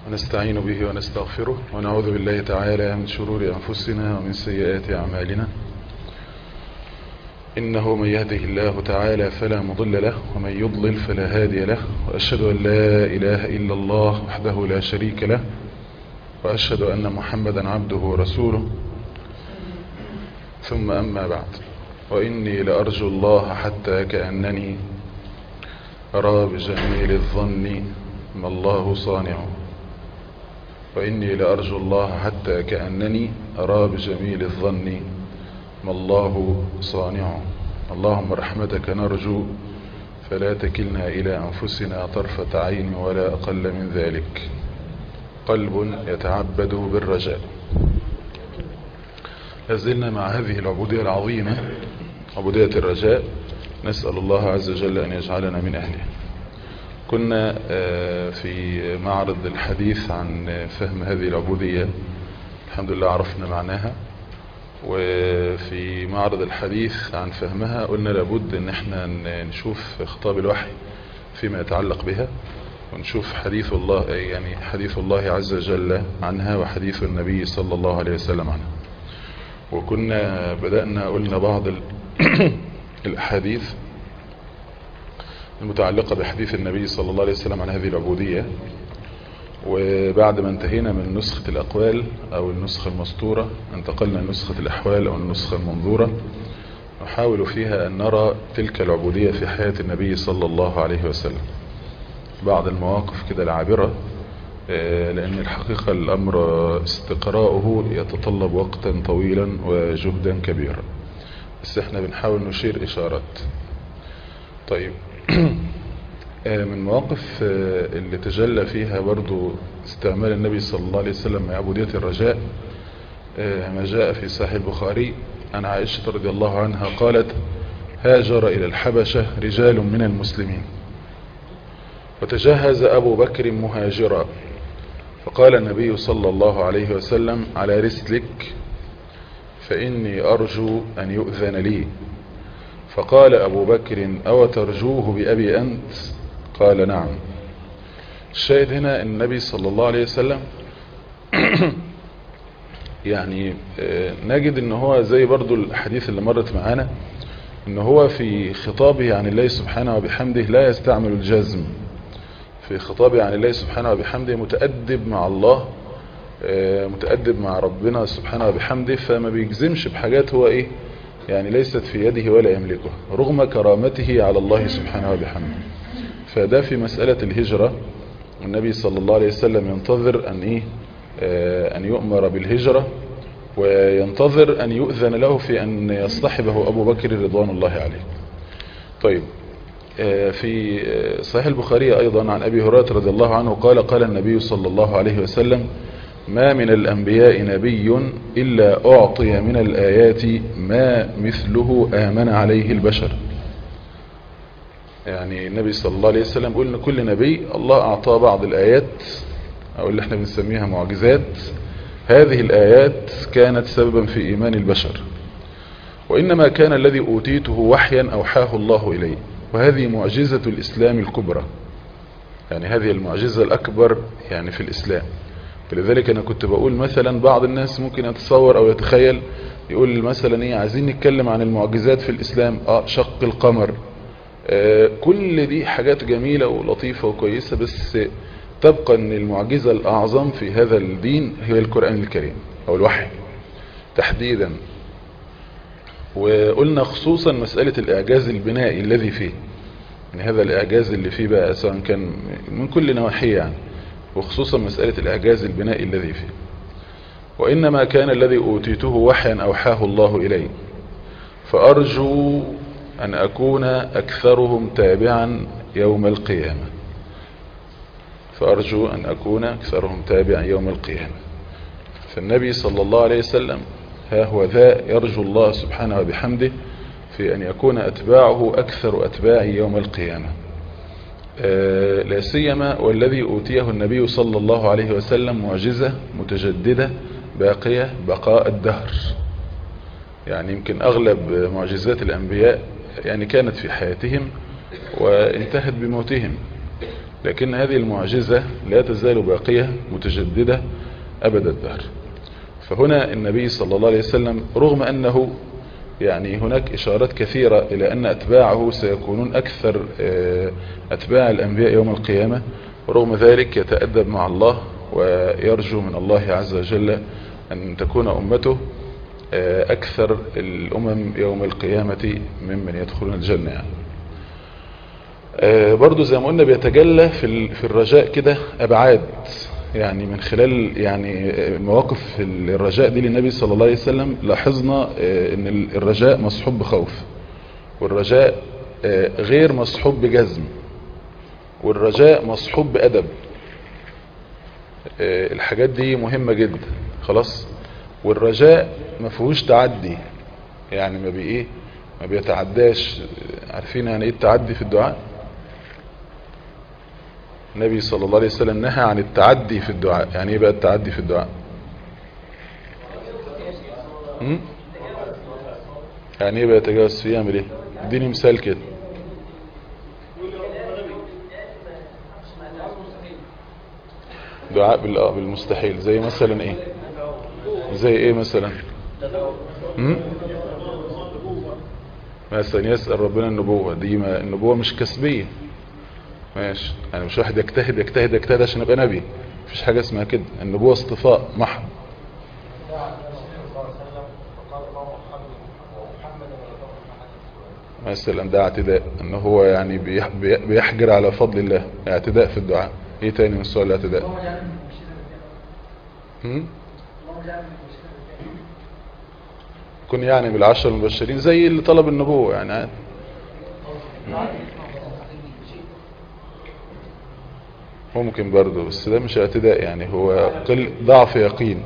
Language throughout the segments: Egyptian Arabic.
ونستعين به ونستغفره ونعوذ بالله تعالى من شرور أنفسنا ومن سيئات أعمالنا إنه من يهده الله تعالى فلا مضل له ومن يضلل فلا هادي له وأشهد أن لا إله إلا الله وحده لا شريك له وأشهد أن محمدا عبده ورسوله ثم أما بعد وإني لأرجو الله حتى كأنني أرى بجميل الظن ما الله صانع وإني لأرجو الله حتى كأنني أرى بجميل الظن ما الله صانع اللهم رحمتك نرجو فلا تكلنا إلى أنفسنا طرفة عين ولا أقل من ذلك قلب يتعبد بالرجاء لازلنا مع هذه العبودية العظيمة عبودية الرجاء نسأل الله عز وجل أن يجعلنا من أهله كنا في معرض الحديث عن فهم هذه العبودية الحمد لله عرفنا معناها وفي معرض الحديث عن فهمها قلنا لابد ان احنا نشوف خطاب الوحي فيما يتعلق بها ونشوف حديث الله يعني حديث الله عز وجل عنها وحديث النبي صلى الله عليه وسلم عنها وكنا بدأنا قلنا بعض الأحاديث المتعلقة بحديث النبي صلى الله عليه وسلم عن هذه العبودية وبعد ما انتهينا من نسخة الأقوال أو النسخة المسطورة انتقلنا لنسخة الأحوال أو النسخة المنظورة نحاول فيها أن نرى تلك العبودية في حياة النبي صلى الله عليه وسلم بعض المواقف كده العابرة لأن الحقيقة الأمر استقراؤه يتطلب وقتا طويلا وجهدا كبيرا بس احنا بنحاول نشير إشارات طيب من مواقف اللي تجلى فيها برضو استعمال النبي صلى الله عليه وسلم مع عبودية الرجاء ما جاء في صحيح البخاري عن عائشة رضي الله عنها قالت هاجر إلى الحبشة رجال من المسلمين وتجهز أبو بكر مهاجرا فقال النبي صلى الله عليه وسلم على رسلك فإني أرجو أن يؤذن لي فقال أبو بكر أو ترجوه بأبي أنت قال نعم الشاهد هنا النبي صلى الله عليه وسلم يعني نجد ان هو زي برضو الحديث اللي مرت معانا ان هو في خطابه عن الله سبحانه وبحمده لا يستعمل الجزم في خطابه عن الله سبحانه وبحمده متأدب مع الله متأدب مع ربنا سبحانه وبحمده فما بيجزمش بحاجات هو ايه يعني ليست في يده ولا يملكها رغم كرامته على الله سبحانه وبحمده فده في مسألة الهجرة النبي صلى الله عليه وسلم ينتظر أن, إيه أن يؤمر بالهجرة وينتظر أن يؤذن له في أن يصطحبه أبو بكر رضوان الله عليه طيب في صحيح البخاري أيضا عن أبي هريرة رضي الله عنه قال قال النبي صلى الله عليه وسلم ما من الأنبياء نبي إلا أعطي من الآيات ما مثله آمن عليه البشر يعني النبي صلى الله عليه وسلم يقول ان كل نبي الله أعطاه بعض الآيات أو اللي احنا بنسميها معجزات هذه الآيات كانت سببا في إيمان البشر وإنما كان الذي أوتيته وحيا أوحاه الله إليه وهذه معجزة الإسلام الكبرى يعني هذه المعجزة الأكبر يعني في الإسلام فلذلك أنا كنت بقول مثلا بعض الناس ممكن يتصور أو يتخيل يقول مثلا إيه عايزين نتكلم عن المعجزات في الإسلام آه شق القمر آه كل دي حاجات جميلة ولطيفة وكويسة بس تبقى أن المعجزة الأعظم في هذا الدين هي القرآن الكريم أو الوحي تحديدا وقلنا خصوصا مسألة الإعجاز البنائي الذي فيه يعني هذا الإعجاز اللي فيه بقى سواء كان من كل نواحيه يعني وخصوصا مسألة الإعجاز البنائي الذي فيه وإنما كان الذي أوتيته وحيا أوحاه الله إلي فأرجو أن أكون أكثرهم تابعا يوم القيامة فأرجو أن أكون أكثرهم تابعا يوم القيامة فالنبي صلى الله عليه وسلم ها هو ذا يرجو الله سبحانه وبحمده في أن يكون أتباعه أكثر أتباع يوم القيامة آه لا سيما والذي أوتيه النبي صلى الله عليه وسلم معجزة متجددة باقية بقاء الدهر يعني يمكن أغلب معجزات الأنبياء يعني كانت في حياتهم وانتهت بموتهم لكن هذه المعجزة لا تزال باقية متجددة أبد الدهر فهنا النبي صلى الله عليه وسلم رغم أنه يعني هناك إشارات كثيرة إلى أن أتباعه سيكونون أكثر أتباع الأنبياء يوم القيامة ورغم ذلك يتأدب مع الله ويرجو من الله عز وجل أن تكون أمته أكثر الأمم يوم القيامة ممن يدخلون الجنة يعني. برضو زي ما قلنا بيتجلى في في الرجاء كده أبعاد يعني من خلال يعني مواقف الرجاء دي للنبي صلى الله عليه وسلم لاحظنا ان الرجاء مصحوب بخوف والرجاء غير مصحوب بجزم والرجاء مصحوب بأدب الحاجات دي مهمة جدا خلاص والرجاء ما فيهوش تعدي يعني ما بي ايه ما بيتعداش عارفين يعني ايه التعدي في الدعاء النبي صلى الله عليه وسلم نهى عن التعدي في الدعاء يعني ايه بقى التعدي في الدعاء م? يعني ايه بقى يتجاوز فيه يعمل ايه اديني مثال كده دعاء بالمستحيل زي مثلا ايه زي ايه مثلا م? مثلا يسأل ربنا النبوة دي ما النبوة مش كسبية ماشي يعني مش واحد يجتهد يجتهد يجتهد عشان ابقى نبي مفيش حاجة اسمها كده النبوة اصطفاء محض مثلا ده اعتداء ان هو يعني بيحجر على فضل الله اعتداء في الدعاء ايه تاني من سؤال الاعتداء كن يعني بالعشر المبشرين زي اللي طلب النبوة يعني عادي ممكن برضه بس ده مش اعتداء يعني هو قل ضعف يقين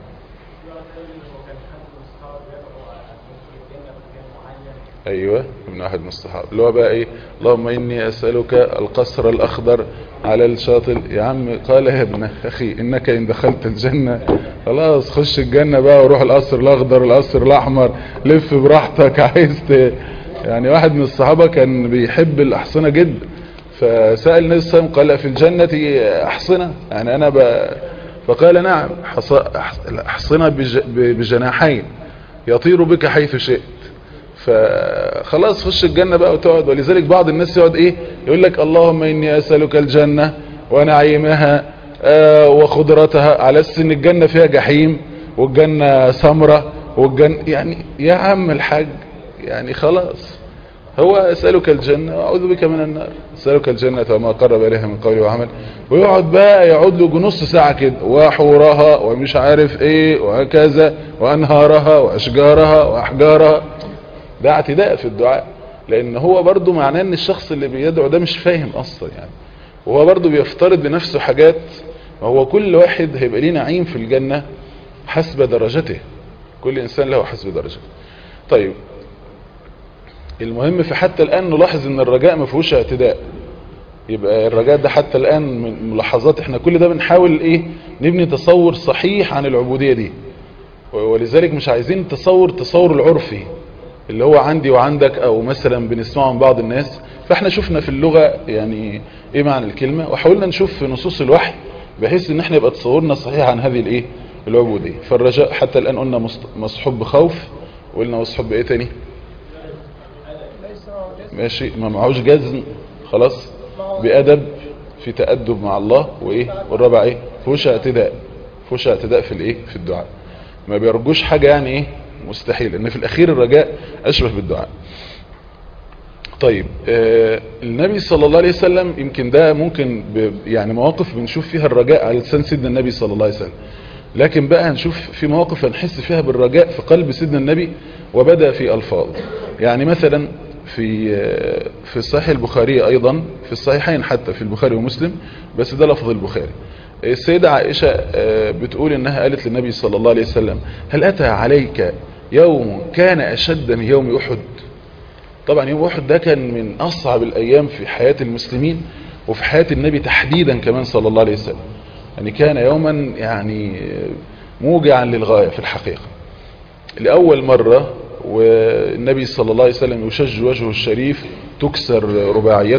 ايوه ابن واحد من الصحابه اللي هو بقى ايه اللهم اني اسالك القصر الاخضر على الشاطئ يا عم قال يا ابن اخي انك ان دخلت الجنه خلاص خش الجنه بقى وروح القصر الاخضر القصر الاحمر لف براحتك عايز يعني واحد من الصحابه كان بيحب الاحصنه جدا فسأل النبي صلى الله عليه وسلم قال في الجنة أحصنة يعني أنا ب... فقال نعم أحصنة بج... بجناحين يطير بك حيث شئت فخلاص خش الجنة بقى وتقعد ولذلك بعض الناس يقعد ايه يقول لك اللهم اني اسألك الجنة ونعيمها آه وخضرتها على اساس ان الجنة فيها جحيم والجنة سمرة والجنة يعني يا عم الحاج يعني خلاص هو اسألك الجنة واعوذ بك من النار اسألك الجنة وما قرب اليها من قول وعمل ويقعد بقى يقعد له نص ساعة كده وحورها ومش عارف ايه وهكذا وانهارها واشجارها واحجارها ده اعتداء في الدعاء لان هو برضو معناه ان الشخص اللي بيدعو ده مش فاهم اصلا يعني وهو برضو بيفترض لنفسه حاجات هو كل واحد هيبقى ليه نعيم في الجنة حسب درجته كل انسان له حسب درجته طيب المهم في حتى الآن نلاحظ ان الرجاء ما فيهوش اعتداء يبقى الرجاء ده حتى الآن من ملاحظات احنا كل ده بنحاول ايه نبني تصور صحيح عن العبودية دي ولذلك مش عايزين تصور تصور العرفي اللي هو عندي وعندك او مثلا بنسمعه من بعض الناس فاحنا شفنا في اللغة يعني ايه معنى الكلمة وحاولنا نشوف في نصوص الوحي بحيث ان احنا يبقى تصورنا صحيح عن هذه الايه العبودية فالرجاء حتى الآن قلنا مصحوب بخوف وقلنا مصحوب بايه تاني ماشي ما معهوش جزم خلاص بأدب في تأدب مع الله وايه والرابع ايه فوش اعتداء فوش اعتداء في الايه في الدعاء ما بيرجوش حاجة يعني ايه مستحيل ان في الاخير الرجاء اشبه بالدعاء طيب آه النبي صلى الله عليه وسلم يمكن ده ممكن يعني مواقف بنشوف فيها الرجاء على لسان سيدنا النبي صلى الله عليه وسلم لكن بقى هنشوف في مواقف هنحس فيها بالرجاء في قلب سيدنا النبي وبدأ في ألفاظ يعني مثلا في في الصحيح البخاري أيضا في الصحيحين حتى في البخاري ومسلم بس ده لفظ البخاري السيدة عائشة بتقول انها قالت للنبي صلى الله عليه وسلم هل أتى عليك يوم كان أشد من يوم أحد طبعا يوم أحد ده كان من أصعب الأيام في حياة المسلمين وفي حياة النبي تحديدا كمان صلى الله عليه وسلم يعني كان يوما يعني موجعا للغاية في الحقيقة لأول مرة والنبي صلى الله عليه وسلم يشج وجهه الشريف تكسر رباعيته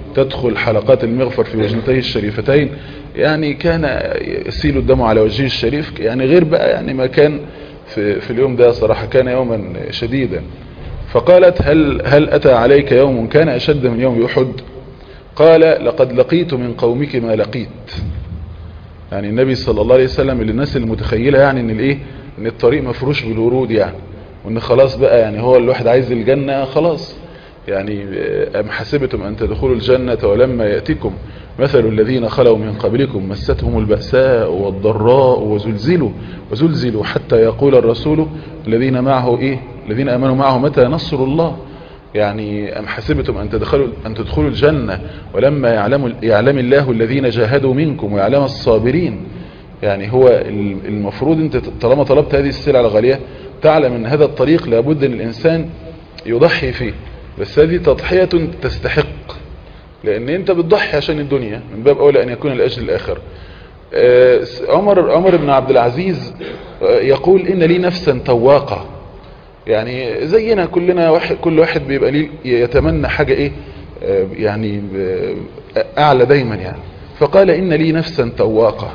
تدخل حلقات المغفر في وجنتيه الشريفتين يعني كان يسيل الدم على وجهه الشريف يعني غير بقى يعني ما كان في, في اليوم ده صراحة كان يوما شديدا فقالت هل, هل أتى عليك يوم كان أشد من يوم أحد قال لقد لقيت من قومك ما لقيت يعني النبي صلى الله عليه وسلم للناس المتخيلة يعني ان الايه ان الطريق مفروش بالورود يعني وان خلاص بقى يعني هو الواحد عايز الجنة خلاص يعني أم حسبتم أن تدخلوا الجنة ولما يأتكم مثل الذين خلوا من قبلكم مستهم البأساء والضراء وزلزلوا وزلزلوا حتى يقول الرسول الذين معه إيه الذين أمنوا معه متى نصر الله يعني أم حسبتم أن تدخلوا أن تدخلوا الجنة ولما يعلم يعلم الله الذين جاهدوا منكم ويعلم الصابرين يعني هو المفروض أنت طالما طلبت هذه السلعة الغالية تعلم أن هذا الطريق لابد أن الإنسان يضحي فيه بس هذه تضحية تستحق لأن أنت بتضحي عشان الدنيا من باب أولى أن يكون الأجل الآخر عمر عمر بن عبد العزيز يقول إن لي نفسا تواقة يعني زينا كلنا واحد كل واحد بيبقى ليه يتمنى حاجة ايه يعني اعلى دايما يعني فقال ان لي نفسا تواقة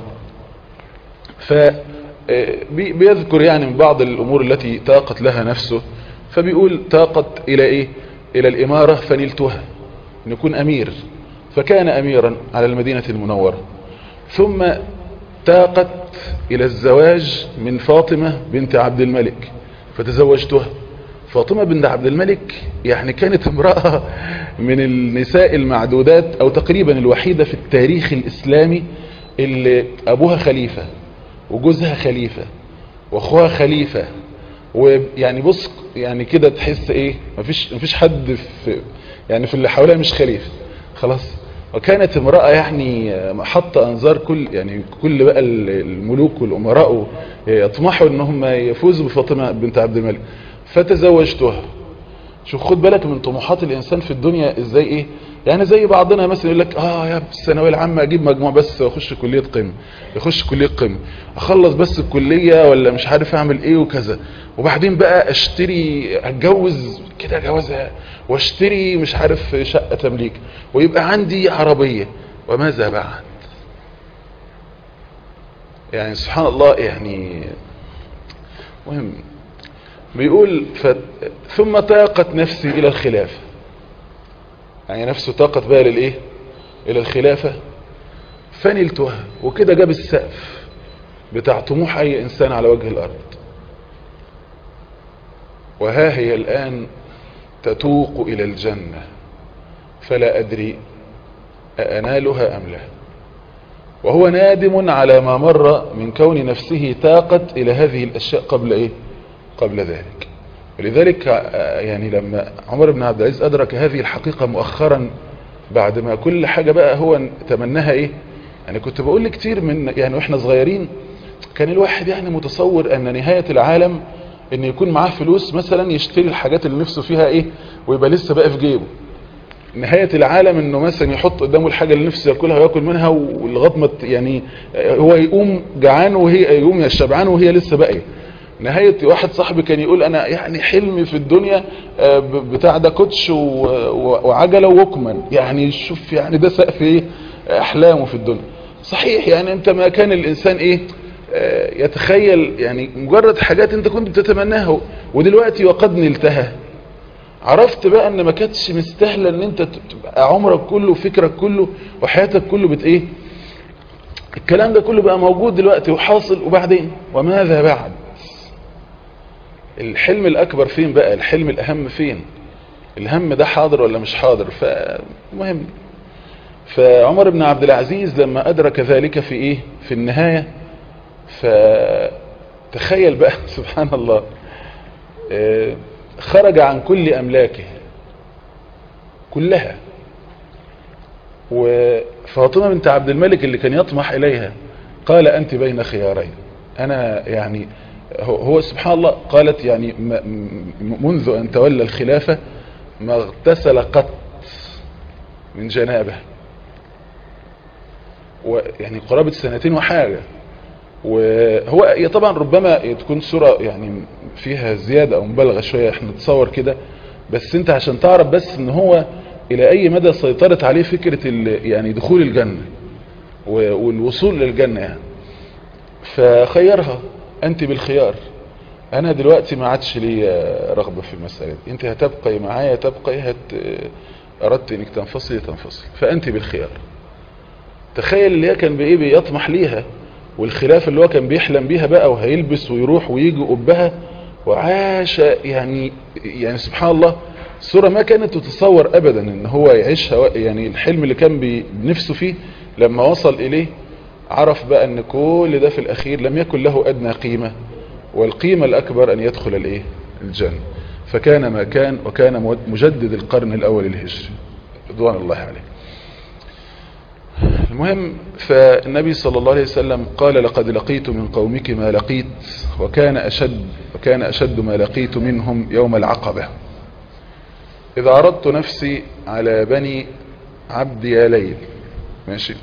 فبيذكر يعني من بعض الامور التي تاقت لها نفسه فبيقول تاقت الى ايه الى الامارة فنلتها نكون امير فكان اميرا على المدينة المنورة ثم تاقت الى الزواج من فاطمة بنت عبد الملك فتزوجتها فاطمة بنت عبد الملك يعني كانت امرأة من النساء المعدودات او تقريبا الوحيدة في التاريخ الاسلامي اللي ابوها خليفة وجوزها خليفة واخوها خليفة ويعني بص يعني كده تحس ايه مفيش مفيش حد في يعني في اللي حواليها مش خليفة خلاص وكانت امرأة يعني حتى انظار كل يعني كل بقى الملوك والامراء يطمحوا انهم يفوزوا بفاطمة بنت عبد الملك فتزوجتها شوف خد بالك من طموحات الانسان في الدنيا ازاي ايه يعني زي بعضنا مثلا يقول لك اه يا الثانويه العامه اجيب مجموع بس واخش كليه قمه يخش كليه قمه اخلص بس الكليه ولا مش عارف اعمل ايه وكذا وبعدين بقى اشتري اتجوز كده جوازها واشتري مش عارف شقه تمليك ويبقى عندي عربيه وماذا بعد يعني سبحان الله يعني مهم بيقول ف... ثم تاقت نفسي الى الخلافه يعني نفسه طاقت بقى للايه الى الخلافة فنلتها وكده جاب السقف بتاع طموح اي انسان على وجه الارض وها هي الان تتوق الى الجنة فلا ادري أأنالها ام لا وهو نادم على ما مر من كون نفسه تاقت الى هذه الاشياء قبل ايه قبل ذلك ولذلك يعني لما عمر بن عبد العزيز أدرك هذه الحقيقة مؤخرا بعد ما كل حاجة بقى هو تمناها إيه يعني كنت بقول كتير من يعني وإحنا صغيرين كان الواحد يعني متصور أن نهاية العالم أن يكون معاه فلوس مثلا يشتري الحاجات اللي نفسه فيها إيه ويبقى لسه بقى في جيبه نهاية العالم انه مثلا يحط قدامه الحاجة اللي نفسه ياكلها وياكل منها ولغايه ما يعني هو يقوم جعان وهي يقوم شبعان وهي لسه باقيه نهاية واحد صاحبي كان يقول انا يعني حلمي في الدنيا بتاع ده كوتش وعجلة ووكمان يعني شوف يعني ده سقف ايه احلامه في الدنيا صحيح يعني انت ما كان الانسان ايه يتخيل يعني مجرد حاجات انت كنت بتتمناها ودلوقتي وقد نلتها عرفت بقى ان ما كانتش مستاهله ان انت تبقى عمرك كله وفكرك كله وحياتك كله بت ايه الكلام ده كله بقى موجود دلوقتي وحاصل وبعدين وماذا بعد الحلم الأكبر فين بقى الحلم الأهم فين الهم ده حاضر ولا مش حاضر فمهم فعمر بن عبد العزيز لما أدرك ذلك في إيه في النهاية فتخيل بقى سبحان الله خرج عن كل أملاكه كلها وفاطمة بنت عبد الملك اللي كان يطمح إليها قال أنت بين خيارين أنا يعني هو سبحان الله قالت يعني منذ أن تولى الخلافة ما اغتسل قط من جنابه ويعني قرابة سنتين وحاجة وهو هي طبعا ربما تكون صورة يعني فيها زيادة أو مبالغة شوية احنا نتصور كده بس انت عشان تعرف بس ان هو الى اي مدى سيطرت عليه فكرة يعني دخول الجنة والوصول للجنة يعني فخيرها انت بالخيار انا دلوقتي ما عادش لي رغبة في المسألة دي انت هتبقي معايا تبقي هت اردت انك تنفصلي تنفصل فانت بالخيار تخيل اللي هي كان بايه بيطمح ليها والخلاف اللي هو كان بيحلم بيها بقى وهيلبس ويروح ويجي قبها وعاش يعني يعني سبحان الله الصورة ما كانت تتصور ابدا ان هو يعيشها يعني الحلم اللي كان بنفسه فيه لما وصل اليه عرف بقى ان كل ده في الاخير لم يكن له ادنى قيمة والقيمة الاكبر ان يدخل الايه الجنة فكان ما كان وكان مجدد القرن الاول الهجري رضوان الله عليه المهم فالنبي صلى الله عليه وسلم قال لقد لقيت من قومك ما لقيت وكان أشد, وكان أشد ما لقيت منهم يوم العقبة إذا عرضت نفسي على بني عبد يا ليل ماشي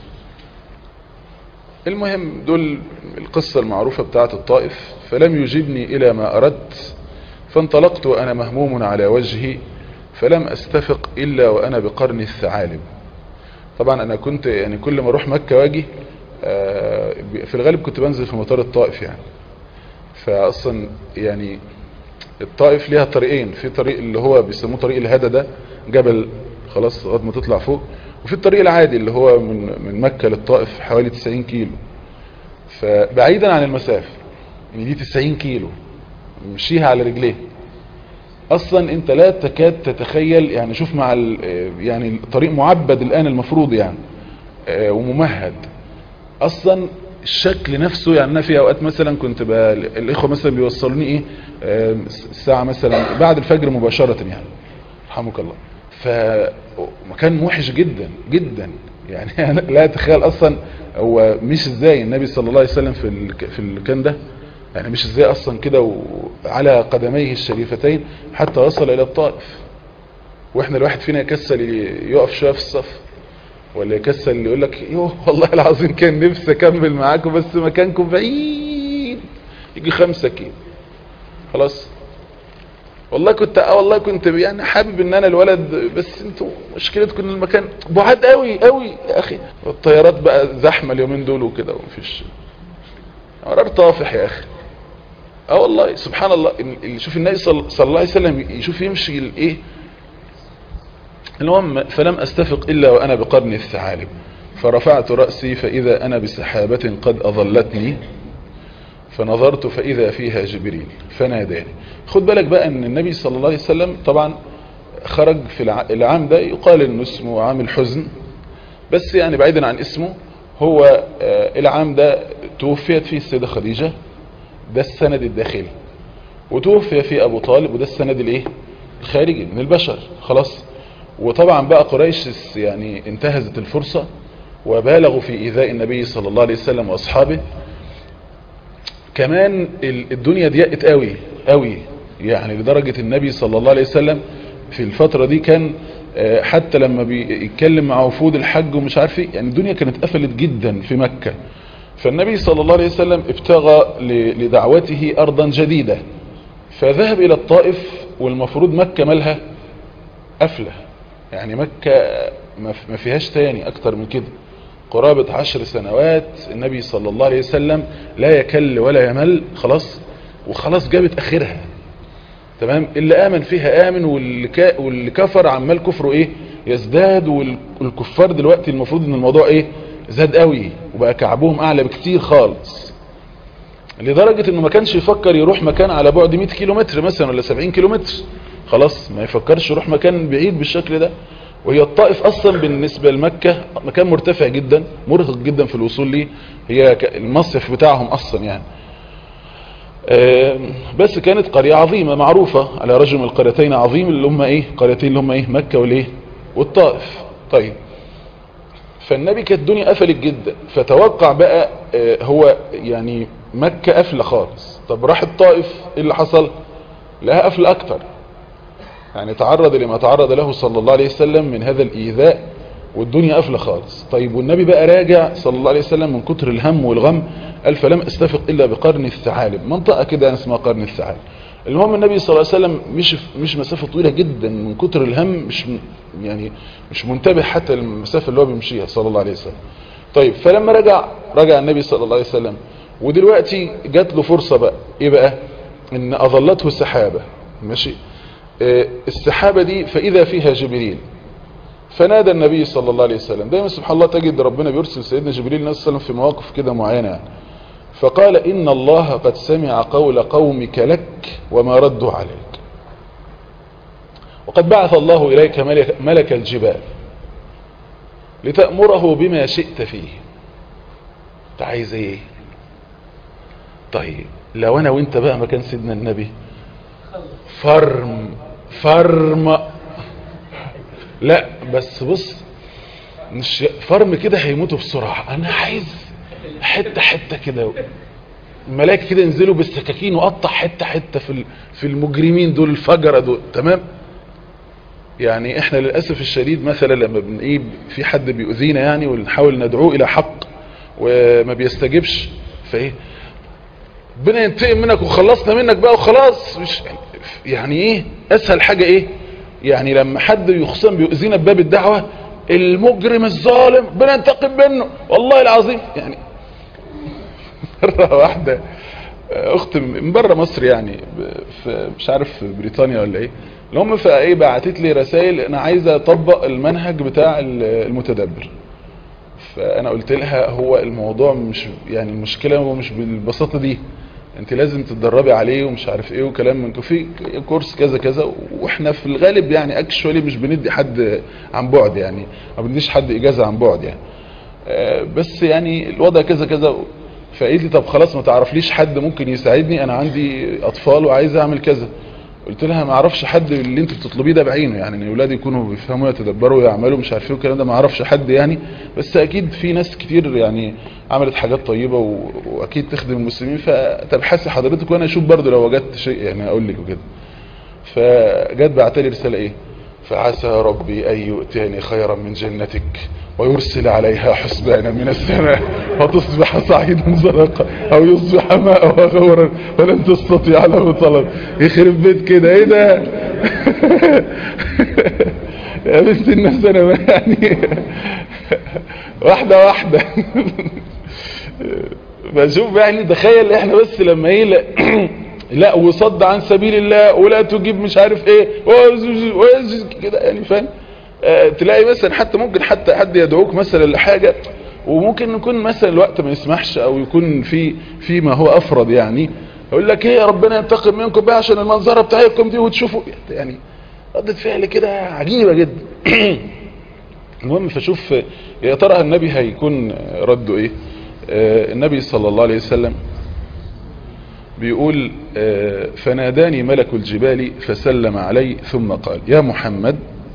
المهم دول القصة المعروفة بتاعت الطائف فلم يجبني إلى ما أردت فانطلقت وأنا مهموم على وجهي فلم أستفق إلا وأنا بقرن الثعالب طبعا انا كنت يعني كل ما اروح مكة واجي في الغالب كنت بنزل في مطار الطائف يعني فاصلا يعني الطائف ليها طريقين في طريق اللي هو بيسموه طريق الهدى ده جبل خلاص لغايه ما تطلع فوق وفي الطريق العادي اللي هو من من مكة للطائف حوالي 90 كيلو فبعيدا عن المسافة يعني دي 90 كيلو مشيها على رجليه اصلا انت لا تكاد تتخيل يعني شوف مع يعني الطريق معبد الان المفروض يعني وممهد اصلا الشكل نفسه يعني انا في اوقات مثلا كنت الاخوه مثلا بيوصلوني ايه الساعه مثلا بعد الفجر مباشره يعني رحمك الله فمكان موحش جدا جدا يعني لا اتخيل اصلا هو مش ازاي النبي صلى الله عليه وسلم في في المكان ده يعني مش ازاي اصلا كده وعلى قدميه الشريفتين حتى وصل الى الطائف واحنا الواحد فينا يكسل يقف شويه في الصف ولا يكسل يقول لك يوه والله العظيم كان نفسي اكمل معاكم بس مكانكم بعيد يجي خمسة كيلو خلاص والله كنت اه والله كنت يعني حابب ان انا الولد بس انتوا مشكلتكم ان المكان بعاد قوي قوي يا اخي الطيارات بقى زحمه اليومين دول وكده ومفيش قرار طافح يا اخي اه والله سبحان الله اللي شوف النبي صلى الله عليه وسلم يشوف يمشي الايه المهم فلم استفق الا وانا بقرن الثعالب فرفعت رأسي فاذا انا بسحابة قد اظلتني فنظرت فاذا فيها جبريل فناداني خد بالك بقى ان النبي صلى الله عليه وسلم طبعا خرج في العام ده يقال انه اسمه عام الحزن بس يعني بعيدا عن اسمه هو العام ده توفيت فيه السيدة خديجة ده السند الداخلي وتوفي فيه ابو طالب وده السند الايه الخارجي من البشر خلاص وطبعا بقى قريش يعني انتهزت الفرصة وبالغوا في ايذاء النبي صلى الله عليه وسلم واصحابه كمان الدنيا ضيقت قوي قوي يعني لدرجة النبي صلى الله عليه وسلم في الفترة دي كان حتى لما بيتكلم مع وفود الحج ومش عارف ايه يعني الدنيا كانت قفلت جدا في مكة فالنبي صلى الله عليه وسلم ابتغى لدعوته ارضا جديدة فذهب الى الطائف والمفروض مكة مالها قفلة يعني مكة ما فيهاش تاني اكتر من كده قرابة عشر سنوات النبي صلى الله عليه وسلم لا يكل ولا يمل خلاص وخلاص جابت اخرها تمام اللي امن فيها امن واللي, كا واللي كفر عمال كفره ايه يزداد والكفار دلوقتي المفروض ان الموضوع ايه زاد قوي وبقى كعبهم اعلى بكتير خالص لدرجة انه ما كانش يفكر يروح مكان على بعد 100 كيلو متر مثلا ولا 70 كيلو متر خلاص ما يفكرش يروح مكان بعيد بالشكل ده وهي الطائف اصلا بالنسبة لمكة مكان مرتفع جدا مرهق جدا في الوصول ليه هي المصيف بتاعهم اصلا يعني بس كانت قرية عظيمة معروفة على رجل من القريتين عظيم اللي هم ايه قريتين اللي هم ايه مكة والايه والطائف طيب فالنبي كانت الدنيا قفلت جدا فتوقع بقى هو يعني مكة قفلة خالص طب راح الطائف ايه اللي حصل لها قفل اكتر يعني تعرض لما تعرض له صلى الله عليه وسلم من هذا الايذاء والدنيا قافله خالص طيب والنبي بقى راجع صلى الله عليه وسلم من كتر الهم والغم قال فلم استفق الا بقرن الثعالب منطقة كده اسمها قرن الثعالب المهم النبي صلى الله عليه وسلم مش مش مسافه طويله جدا من كتر الهم مش م- يعني مش منتبه حتى للمسافه اللي هو بيمشيها صلى الله عليه وسلم طيب فلما رجع رجع النبي صلى الله عليه وسلم ودلوقتي جات له فرصه بقى ايه بقى ان اظلته السحابه ماشي آه، السحابه دي فاذا فيها جبريل فنادى النبي صلى الله عليه وسلم دايما سبحان الله تجد ربنا بيرسل سيدنا جبريل النبي صلى الله عليه وسلم في مواقف كده معينه يعني. فقال إن الله قد سمع قول قومك لك وما ردوا عليك وقد بعث الله إليك ملك, ملك الجبال لتأمره بما شئت فيه انت عايز ايه طيب لو انا وانت بقى مكان سيدنا النبي فرم فرم لا بس بص مش فرم كده هيموتوا بسرعة انا عايز حتة حتة كده الملائكة كده ينزلوا بالسكاكين وقطع حتة حتة في ال- في المجرمين دول الفجرة دول تمام يعني احنا للأسف الشديد مثلا لما بن ايه في حد بيؤذينا يعني ونحاول ندعوه الى حق وما بيستجبش فايه ربنا ينتقم منك وخلصنا منك بقى وخلاص مش يعني ايه اسهل حاجة ايه يعني لما حد يخصم بيؤذينا بباب الدعوة المجرم الظالم ربنا ينتقم منه والله العظيم يعني مرة واحدة اخت من بره مصر يعني في مش عارف في بريطانيا ولا ايه المهم فايه بعتت لي رسائل انا عايزه اطبق المنهج بتاع المتدبر فانا قلت لها هو الموضوع مش يعني المشكله هو مش بالبساطه دي انت لازم تتدربي عليه ومش عارف ايه وكلام من كده. في كورس كذا كذا واحنا في الغالب يعني اكشولي مش بندي حد عن بعد يعني ما بنديش حد اجازه عن بعد يعني آه، بس يعني الوضع كذا كذا فقالت لي طب خلاص ما تعرفليش حد ممكن يساعدني انا عندي اطفال وعايز اعمل كذا قلت لها ما اعرفش حد اللي انت بتطلبيه ده بعينه يعني ان اولادي يكونوا بيفهموا يتدبروا ويعملوا مش عارف ايه والكلام ده ما اعرفش حد يعني بس اكيد في ناس كتير يعني عملت حاجات طيبه و... واكيد تخدم المسلمين فتبحثي حضرتك وانا اشوف برضو لو وجدت شيء يعني اقول لك وكده فجت بعت لي رساله ايه فعسى ربي ان يؤتيني خيرا من جنتك ويرسل عليها حسبانا من السماء فتصبح صعيدا زرقا او يصبح ماءها غورا ولن تستطيع له طلب يخرب بيت كده ايه ده يا بنت الناس انا ما يعني واحده واحده بشوف يعني تخيل احنا بس لما ايه لا, لا وصد عن سبيل الله ولا تجيب مش عارف ايه كده يعني فاهم آه، تلاقي مثلا حتى ممكن حتى حد يدعوك مثلا لحاجة وممكن يكون مثلا الوقت ما يسمحش او يكون في في ما هو افرض يعني يقول لك ايه ربنا ينتقم منكم بقى عشان المنظرة بتاعتكم دي وتشوفوا يعني ردة فعل كده عجيبة جدا المهم فشوف يا ترى النبي هيكون رده ايه آه، النبي صلى الله عليه وسلم بيقول آه، فناداني ملك الجبال فسلم علي ثم قال يا محمد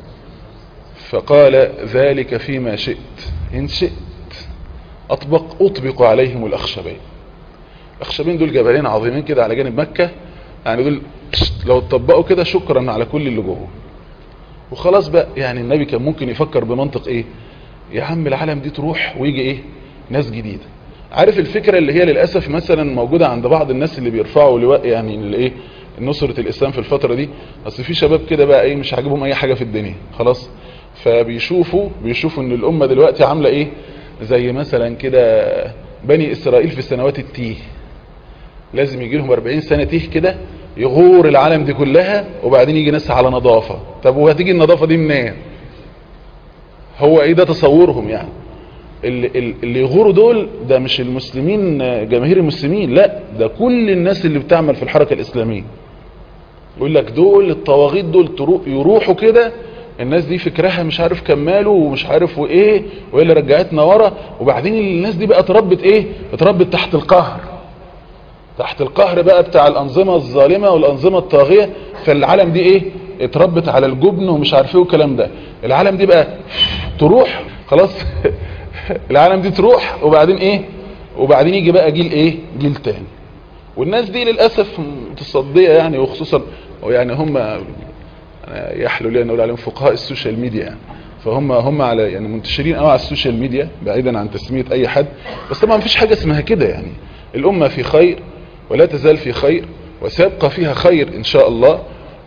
فقال ذلك فيما شئت إن شئت أطبق أطبق عليهم الأخشبين الأخشبين دول جبلين عظيمين كده على جانب مكة يعني دول لو اتطبقوا كده شكرا على كل اللي جوه وخلاص بقى يعني النبي كان ممكن يفكر بمنطق ايه يا عم العالم دي تروح ويجي ايه ناس جديدة عارف الفكرة اللي هي للأسف مثلا موجودة عند بعض الناس اللي بيرفعوا لواء يعني الايه نصرة الإسلام في الفترة دي اصل في شباب كده بقى ايه مش عاجبهم اي حاجة في الدنيا خلاص فبيشوفوا بيشوفوا ان الامة دلوقتي عاملة ايه زي مثلا كده بني اسرائيل في سنوات التيه لازم يجي لهم 40 سنة تيه كده يغور العالم دي كلها وبعدين يجي ناس على نظافة طب وهتيجي النظافة دي منين هو ايه ده تصورهم يعني اللي, اللي يغوروا دول ده مش المسلمين جماهير المسلمين لا ده كل الناس اللي بتعمل في الحركة الاسلامية يقول لك دول الطواغيت دول يروحوا كده الناس دي فكرها مش عارف كماله ومش عارف وايه وايه اللي رجعتنا ورا وبعدين الناس دي بقى اتربت ايه اتربت تحت القهر تحت القهر بقى بتاع الانظمة الظالمة والانظمة الطاغية فالعالم دي ايه اتربت على الجبن ومش عارف ايه والكلام ده العالم دي بقى تروح خلاص العالم دي تروح وبعدين ايه وبعدين يجي بقى جيل ايه جيل تاني والناس دي للأسف متصدية يعني وخصوصا ويعني هم يحلو لي ان اقول عليهم فقهاء السوشيال ميديا يعني فهم هم على يعني منتشرين قوي على السوشيال ميديا بعيدا عن تسمية اي حد بس طبعا مفيش حاجة اسمها كده يعني الامة في خير ولا تزال في خير وسيبقى فيها خير ان شاء الله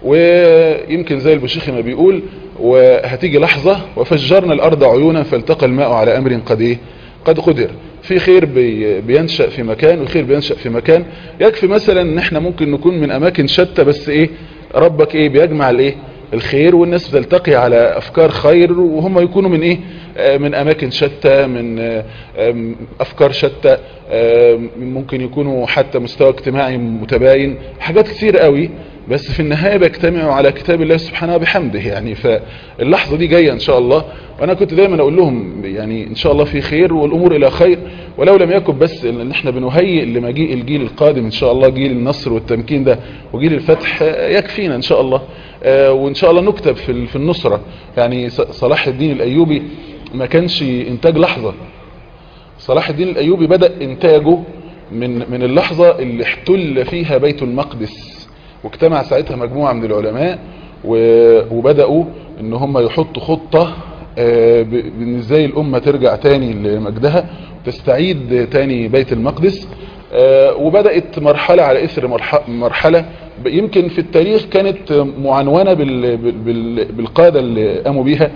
ويمكن زي البشيخ ما بيقول وهتيجي لحظة وفجرنا الارض عيونا فالتقى الماء على امر قد ايه قد قدر في خير بي بينشأ في مكان وخير بينشأ في مكان يكفي مثلا ان احنا ممكن نكون من اماكن شتى بس ايه ربك ايه بيجمع الايه الخير والناس بتلتقي على افكار خير وهم يكونوا من ايه من اماكن شتى من افكار شتى ممكن يكونوا حتى مستوى اجتماعي متباين حاجات كتير قوي بس في النهاية بيجتمعوا على كتاب الله سبحانه وبحمده يعني فاللحظة دي جاية ان شاء الله وانا كنت دايما اقول لهم يعني ان شاء الله في خير والامور الى خير ولو لم يكن بس ان احنا بنهيئ لمجيء الجيل القادم ان شاء الله جيل النصر والتمكين ده وجيل الفتح يكفينا ان شاء الله وان شاء الله نكتب في في النصرة يعني صلاح الدين الايوبي ما كانش انتاج لحظة صلاح الدين الايوبي بدأ انتاجه من من اللحظة اللي احتل فيها بيت المقدس واجتمع ساعتها مجموعة من العلماء وبدأوا ان هم يحطوا خطة بان ازاي الامة ترجع تاني لمجدها وتستعيد تاني بيت المقدس وبدأت مرحلة على اثر مرحلة يمكن في التاريخ كانت معنونة بالقادة اللي قاموا بيها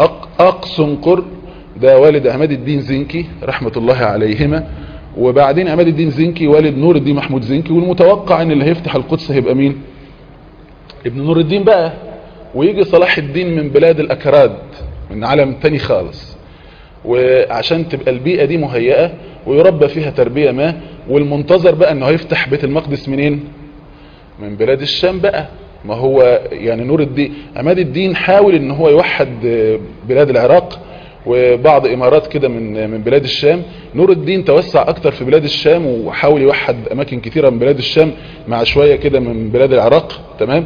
اقصنقر ده والد عماد الدين زنكي رحمة الله عليهما وبعدين عماد الدين زنكي والد نور الدين محمود زنكي والمتوقع ان اللي هيفتح القدس هيبقى مين ابن نور الدين بقى ويجي صلاح الدين من بلاد الاكراد من عالم تاني خالص وعشان تبقى البيئة دي مهيئة ويربى فيها تربية ما والمنتظر بقى انه هيفتح بيت المقدس منين من بلاد الشام بقى ما هو يعني نور الدين عماد الدين حاول ان هو يوحد بلاد العراق وبعض امارات كده من من بلاد الشام نور الدين توسع اكتر في بلاد الشام وحاول يوحد اماكن كثيرة من بلاد الشام مع شوية كده من بلاد العراق تمام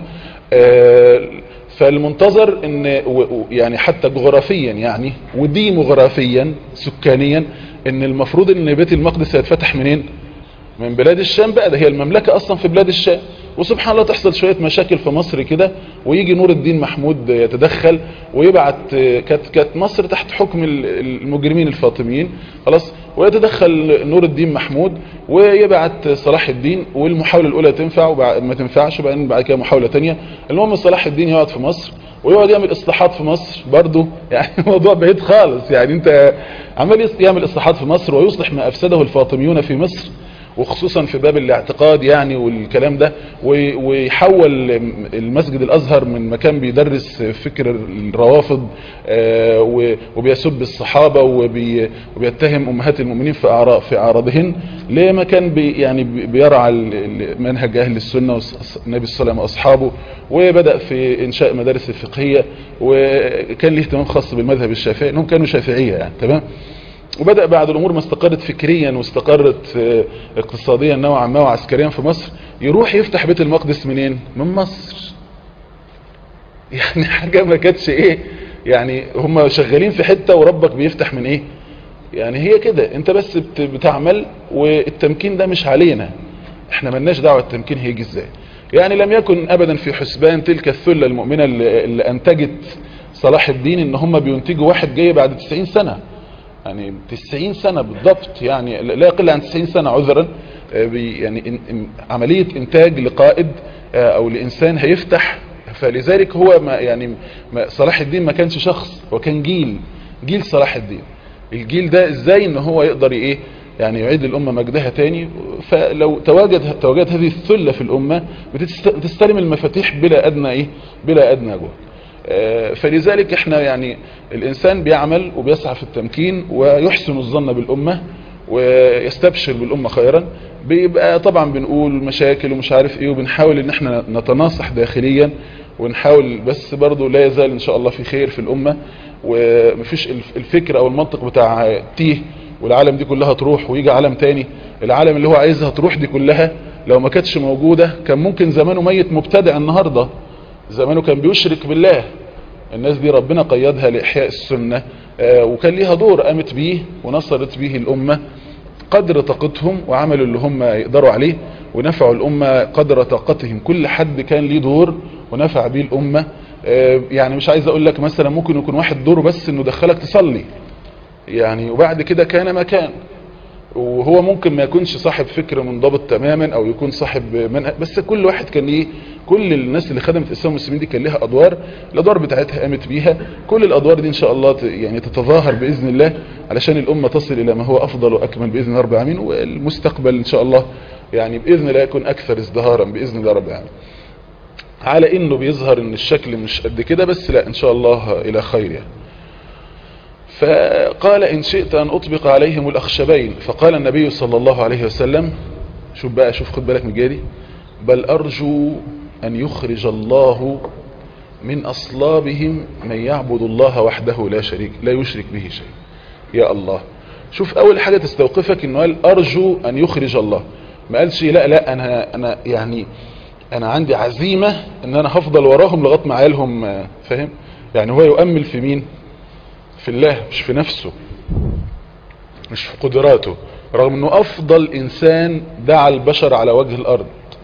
آه فالمنتظر ان يعني حتى جغرافيا يعني وديموغرافيا سكانيا ان المفروض ان بيت المقدس هيتفتح منين من بلاد الشام بقى ده هي المملكة اصلا في بلاد الشام وسبحان الله تحصل شوية مشاكل في مصر كده ويجي نور الدين محمود يتدخل ويبعت كانت كانت مصر تحت حكم المجرمين الفاطميين خلاص ويتدخل نور الدين محمود ويبعت صلاح الدين والمحاولة الاولى تنفع وما تنفعش وبعدين بعد كده محاولة تانية المهم صلاح الدين يقعد في مصر ويقعد يعمل اصلاحات في مصر برضه يعني الموضوع بعيد خالص يعني انت عمال يعمل اصلاحات في مصر ويصلح ما افسده الفاطميون في مصر وخصوصا في باب الاعتقاد يعني والكلام ده ويحول المسجد الازهر من مكان بيدرس فكر الروافض وبيسب الصحابة وبيتهم امهات المؤمنين في اعراض في اعراضهن لمكان بي يعني بيرعى منهج اهل السنة والنبي صلى الله عليه وسلم واصحابه وبدأ في انشاء مدارس الفقهية وكان له اهتمام خاص بالمذهب الشافعي انهم كانوا شافعية يعني تمام وبدأ بعد الأمور ما استقرت فكريا واستقرت اقتصاديا نوعا ما وعسكريا في مصر يروح يفتح بيت المقدس منين من مصر يعني حاجة ما كانتش ايه يعني هم شغالين في حتة وربك بيفتح من ايه يعني هي كده انت بس بتعمل والتمكين ده مش علينا احنا ملناش دعوة التمكين هيجي ازاي يعني لم يكن ابدا في حسبان تلك الثلة المؤمنة اللي, اللي انتجت صلاح الدين ان هم بينتجوا واحد جاي بعد 90 سنة يعني 90 سنة بالضبط يعني لا يقل عن 90 سنة عذرا يعني عملية انتاج لقائد او لانسان هيفتح فلذلك هو ما يعني ما صلاح الدين ما كانش شخص هو كان جيل جيل صلاح الدين الجيل ده ازاي ان هو يقدر ايه يعني يعيد الامة مجدها تاني فلو تواجد تواجد هذه الثلة في الامة بتستلم المفاتيح بلا ادنى ايه بلا ادنى جهد فلذلك احنا يعني الانسان بيعمل وبيسعى في التمكين ويحسن الظن بالامة ويستبشر بالامة خيرا بيبقى طبعا بنقول مشاكل ومش عارف ايه وبنحاول ان احنا نتناصح داخليا ونحاول بس برضو لا يزال ان شاء الله في خير في الامة ومفيش الفكر او المنطق بتاع تيه والعالم دي كلها تروح ويجي عالم تاني العالم اللي هو عايزها تروح دي كلها لو ما كانتش موجودة كان ممكن زمانه ميت مبتدع النهاردة زمانه كان بيشرك بالله الناس دي ربنا قيدها لإحياء السنة آه وكان ليها دور قامت بيه ونصرت به الأمة قدر طاقتهم وعملوا اللي هم يقدروا عليه ونفعوا الأمة قدر طاقتهم كل حد كان ليه دور ونفع بيه الأمة آه يعني مش عايز أقول لك مثلا ممكن يكون واحد دوره بس إنه دخلك تصلي يعني وبعد كده كان مكان وهو ممكن ما يكونش صاحب فكر منضبط تماما او يكون صاحب منهج بس كل واحد كان ايه كل الناس اللي خدمت الاسلام والمسلمين دي كان لها ادوار الادوار بتاعتها قامت بيها كل الادوار دي ان شاء الله ت- يعني تتظاهر باذن الله علشان الامه تصل الى ما هو افضل واكمل باذن الله رب العالمين والمستقبل ان شاء الله يعني باذن الله يكون اكثر ازدهارا باذن الله رب العالمين على انه بيظهر ان الشكل مش قد كده بس لا ان شاء الله الى خير يعني فقال إن شئت أن أطبق عليهم الأخشبين فقال النبي صلى الله عليه وسلم شوف بقى شوف خد بالك من جادي بل أرجو أن يخرج الله من أصلابهم من يعبد الله وحده لا شريك لا يشرك به شيء يا الله شوف أول حاجة تستوقفك إنه قال أرجو أن يخرج الله ما قالش لا لا أنا, أنا يعني أنا عندي عزيمة إن أنا هفضل وراهم لغاية ما عيالهم آه، فاهم يعني هو يؤمل في مين في الله مش في نفسه مش في قدراته رغم انه افضل انسان دعا البشر على وجه الارض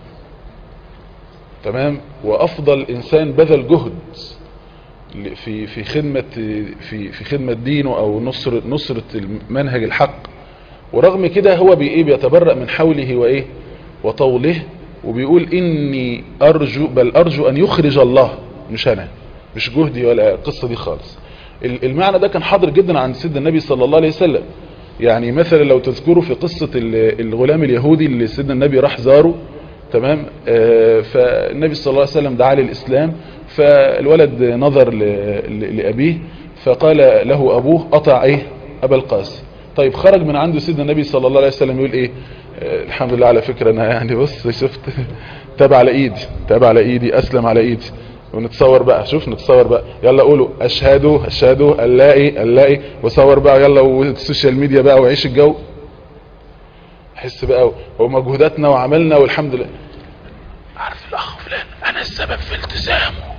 تمام وافضل انسان بذل جهد ل- في في خدمة في في خدمة دينه او نصر نصرة المنهج الحق ورغم كده هو بي ايه بيتبرأ من حوله وايه وطوله وبيقول اني ارجو بل ارجو ان يخرج الله مش انا مش جهدي ولا القصة دي خالص ال- المعنى ده كان حاضر جدا عند سيدنا النبي صلى الله عليه وسلم يعني مثلا لو تذكروا في قصة ال- الغلام اليهودي اللي سيدنا النبي راح زاره تمام آه، فالنبي صلى الله عليه وسلم دعا للإسلام فالولد نظر ل- ل- لأبيه فقال له أبوه قطع إيه أبا القاسم طيب خرج من عنده سيدنا النبي صلى الله عليه وسلم يقول إيه آه، الحمد لله على فكرة أنا يعني بص شفت تاب على إيدي تاب على إيدي أسلم على إيدي ونتصور بقى شوف نتصور بقى يلا قولوا اشهدوا اشهدوا الاقي الاقي وصور بقى يلا والسوشيال ميديا بقى وعيش الجو حس بقى ومجهوداتنا وعملنا والحمد لله عارف الاخ فلان انا السبب في التزامه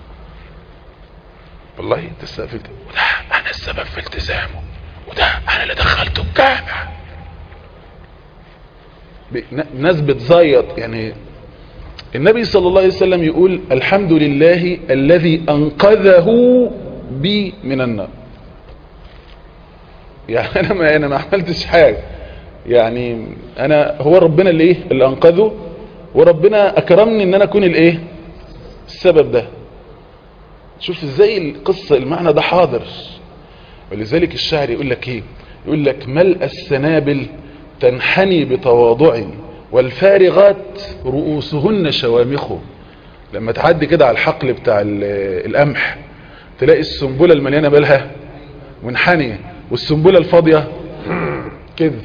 والله انت السبب في التزامه وده انا السبب في التزامه وده انا اللي دخلته الجامع ب- ن- ناس بتزيط يعني النبي صلى الله عليه وسلم يقول الحمد لله الذي أنقذه بي من النار يعني أنا ما, أنا ما عملتش حاجة يعني أنا هو ربنا اللي إيه اللي أنقذه وربنا أكرمني إن أنا أكون الإيه السبب ده شوف إزاي القصة المعنى ده حاضر ولذلك الشاعر يقول لك إيه يقول لك ملء السنابل تنحني بتواضع والفارغات رؤوسهن شوامخ لما تعدي كده على الحقل بتاع ال- القمح تلاقي السنبلة المليانة بالها منحنية والسنبلة الفاضية كده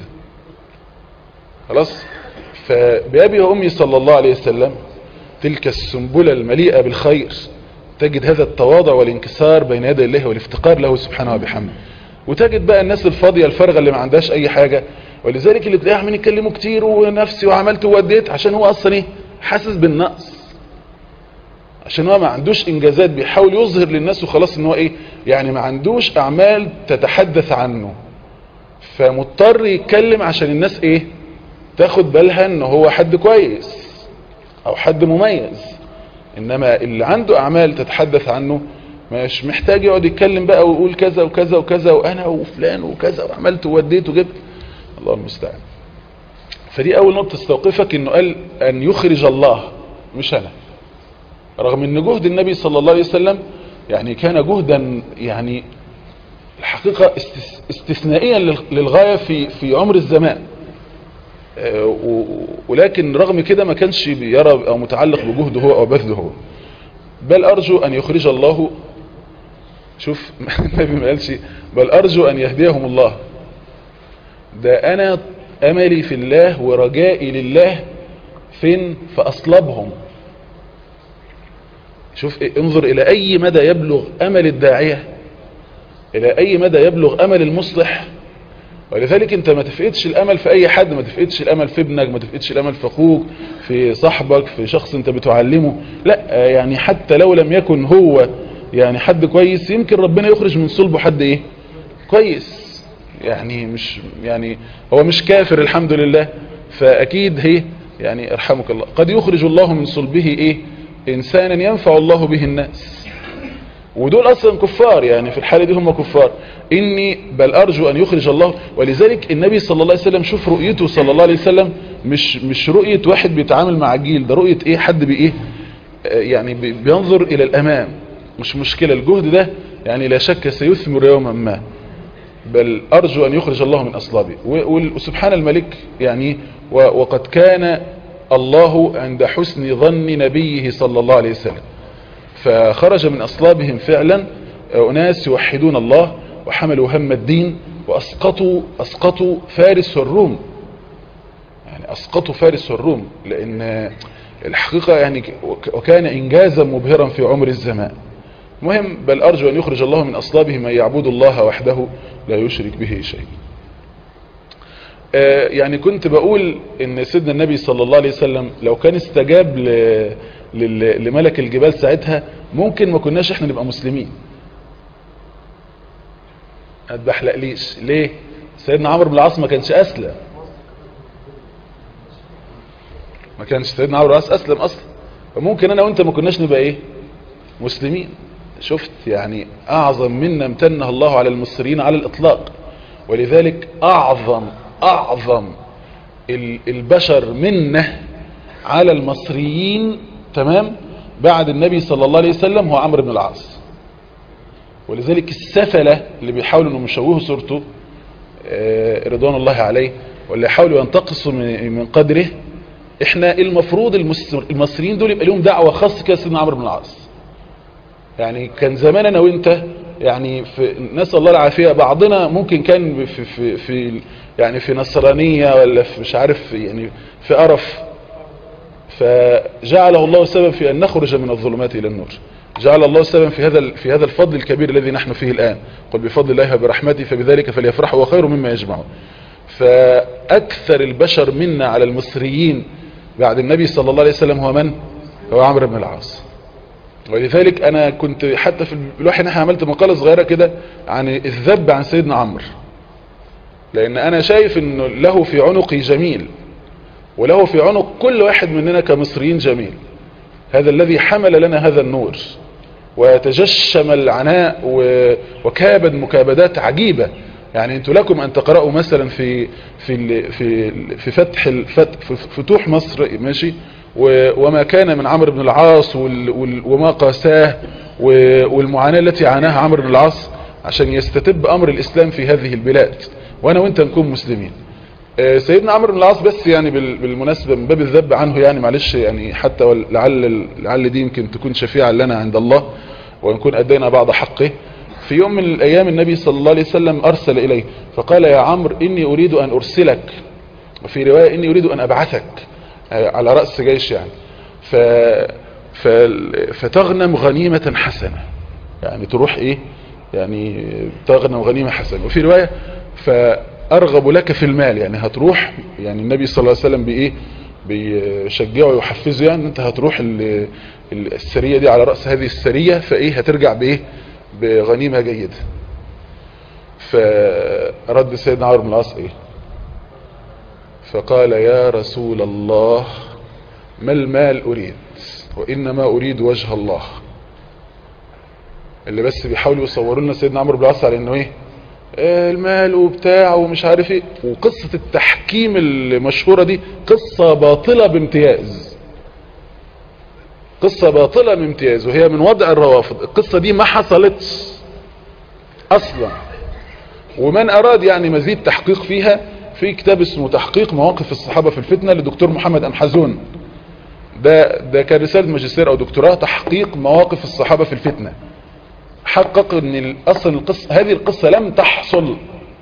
خلاص فبأبي وأمي صلى الله عليه وسلم تلك السنبلة المليئة بالخير تجد هذا التواضع والانكسار بين يدي الله والافتقار له سبحانه وبحمده وتجد بقى الناس الفاضية الفارغة اللي ما عندهاش اي حاجة ولذلك اللي تلاقيه عمالين يتكلموا كتير ونفسي وعملت ووديت عشان هو اصلا ايه حاسس بالنقص عشان هو ما عندوش انجازات بيحاول يظهر للناس وخلاص ان هو ايه يعني ما عندوش اعمال تتحدث عنه فمضطر يتكلم عشان الناس ايه تاخد بالها ان هو حد كويس او حد مميز انما اللي عنده اعمال تتحدث عنه مش محتاج يقعد يتكلم بقى ويقول كذا وكذا وكذا وانا وفلان وكذا وعملت ووديت وجبت الله المستعان فدي اول نقطة تستوقفك انه قال ان يخرج الله مش انا رغم ان جهد النبي صلى الله عليه وسلم يعني كان جهدا يعني الحقيقة استث- استثنائيا لل- للغاية في في عمر الزمان آه، و- ولكن رغم كده ما كانش بيرى او متعلق بجهده هو او بذله هو بل ارجو ان يخرج الله شوف النبي ما قالش بل ارجو ان يهديهم الله ده انا املي في الله ورجائي لله فين في اصلابهم شوف إيه، انظر الى اي مدى يبلغ امل الداعية الى اي مدى يبلغ امل المصلح ولذلك انت ما تفقدش الامل في اي حد ما تفقدش الامل في ابنك ما تفقدش الامل في اخوك في صاحبك في شخص انت بتعلمه لا آه، يعني حتى لو لم يكن هو يعني حد كويس يمكن ربنا يخرج من صلبه حد ايه كويس يعني مش يعني هو مش كافر الحمد لله فاكيد هي يعني ارحمك الله قد يخرج الله من صلبه ايه انسانا ينفع الله به الناس ودول اصلا كفار يعني في الحالة دي هم كفار اني بل ارجو ان يخرج الله ولذلك النبي صلى الله عليه وسلم شوف رؤيته صلى الله عليه وسلم مش مش رؤية واحد بيتعامل مع جيل ده رؤية ايه حد بايه يعني بينظر الى الامام مش مشكلة الجهد ده يعني لا شك سيثمر يوما ما بل ارجو ان يخرج الله من اصلابي وسبحان الملك يعني وقد كان الله عند حسن ظن نبيه صلى الله عليه وسلم فخرج من أصلابهم فعلا أناس يوحدون الله وحملوا هم الدين وأسقطوا أسقطوا فارس والروم يعني أسقطوا فارس والروم لأن الحقيقة يعني وكان إنجازا مبهرا في عمر الزمان مهم بل أرجو أن يخرج الله من أصلابه من يعبد الله وحده لا يشرك به شيء يعني كنت بقول ان سيدنا النبي صلى الله عليه وسلم لو كان استجاب لملك الجبال ساعتها ممكن ما كناش احنا نبقى مسلمين اتبحلقليش ليه سيدنا عمرو بن العاص ما كانش اسلم ما كانش سيدنا عمرو بن العاص اسلم اصلا فممكن انا وانت ما كناش نبقى ايه مسلمين شفت يعني اعظم منا امتنه الله على المصريين على الاطلاق ولذلك اعظم اعظم البشر منه على المصريين تمام بعد النبي صلى الله عليه وسلم هو عمرو بن العاص ولذلك السفلة اللي بيحاولوا انهم يشوهوا صورته رضوان الله عليه واللي يحاولوا ينتقصوا من قدره احنا المفروض المصريين دول يبقى لهم دعوة خاصة كده سيدنا عمرو بن العاص يعني كان زمان انا وانت يعني في نسأل الله العافية بعضنا ممكن كان في, في, في يعني في نصرانية ولا في مش عارف يعني في قرف فجعله الله سبب في أن نخرج من الظلمات إلى النور جعل الله سبب في هذا في هذا الفضل الكبير الذي نحن فيه الآن قل بفضل الله وبرحمته فبذلك فليفرحوا وخير مما يجمعون فأكثر البشر منا على المصريين بعد النبي صلى الله عليه وسلم هو من؟ هو عمرو بن العاص ولذلك أنا كنت حتى في الواحد احنا عملت مقالة صغيرة كده عن الذب عن سيدنا عمرو لأن أنا شايف أنه له في عنقي جميل وله في عنق كل واحد مننا كمصريين جميل هذا الذي حمل لنا هذا النور وتجشم العناء وكابد مكابدات عجيبة يعني انتوا لكم ان تقرأوا مثلا في في في في فتح في فتوح مصر ماشي وما كان من عمرو بن العاص وما قاساه والمعاناة التي عاناها عمرو بن العاص عشان يستتب امر الاسلام في هذه البلاد وانا وانت نكون مسلمين سيدنا عمرو بن العاص بس يعني بالمناسبة من باب الذب عنه يعني معلش يعني حتى لعل لعل دي يمكن تكون شفيعة لنا عند الله ونكون أدينا بعض حقه في يوم من الأيام النبي صلى الله عليه وسلم أرسل إليه فقال يا عمرو إني أريد أن أرسلك وفي رواية إني أريد أن أبعثك على رأس جيش يعني ف... ف... فتغنم غنيمة حسنة يعني تروح إيه يعني تغنم غنيمة حسنة وفي رواية ف أرغب لك في المال يعني هتروح يعني النبي صلى الله عليه وسلم بإيه بيشجعه ويحفزه يعني انت هتروح السرية دي على رأس هذه السرية فإيه هترجع بإيه بغنيمة جيدة فرد سيدنا عمرو بن العاص إيه فقال يا رسول الله ما المال أريد وإنما أريد وجه الله اللي بس بيحاولوا يصوروا لنا سيدنا عمرو بن العاص على انه ايه المال وبتاع ومش عارف ايه وقصة التحكيم المشهورة دي قصة باطلة بامتياز قصة باطلة بامتياز وهي من وضع الروافض القصة دي ما حصلتش اصلا ومن اراد يعني مزيد تحقيق فيها في كتاب اسمه تحقيق مواقف الصحابة في الفتنة لدكتور محمد أمحزون ده ده كان رسالة ماجستير او دكتوراه تحقيق مواقف الصحابة في الفتنة حقق ان اصلا القصة هذه القصة لم تحصل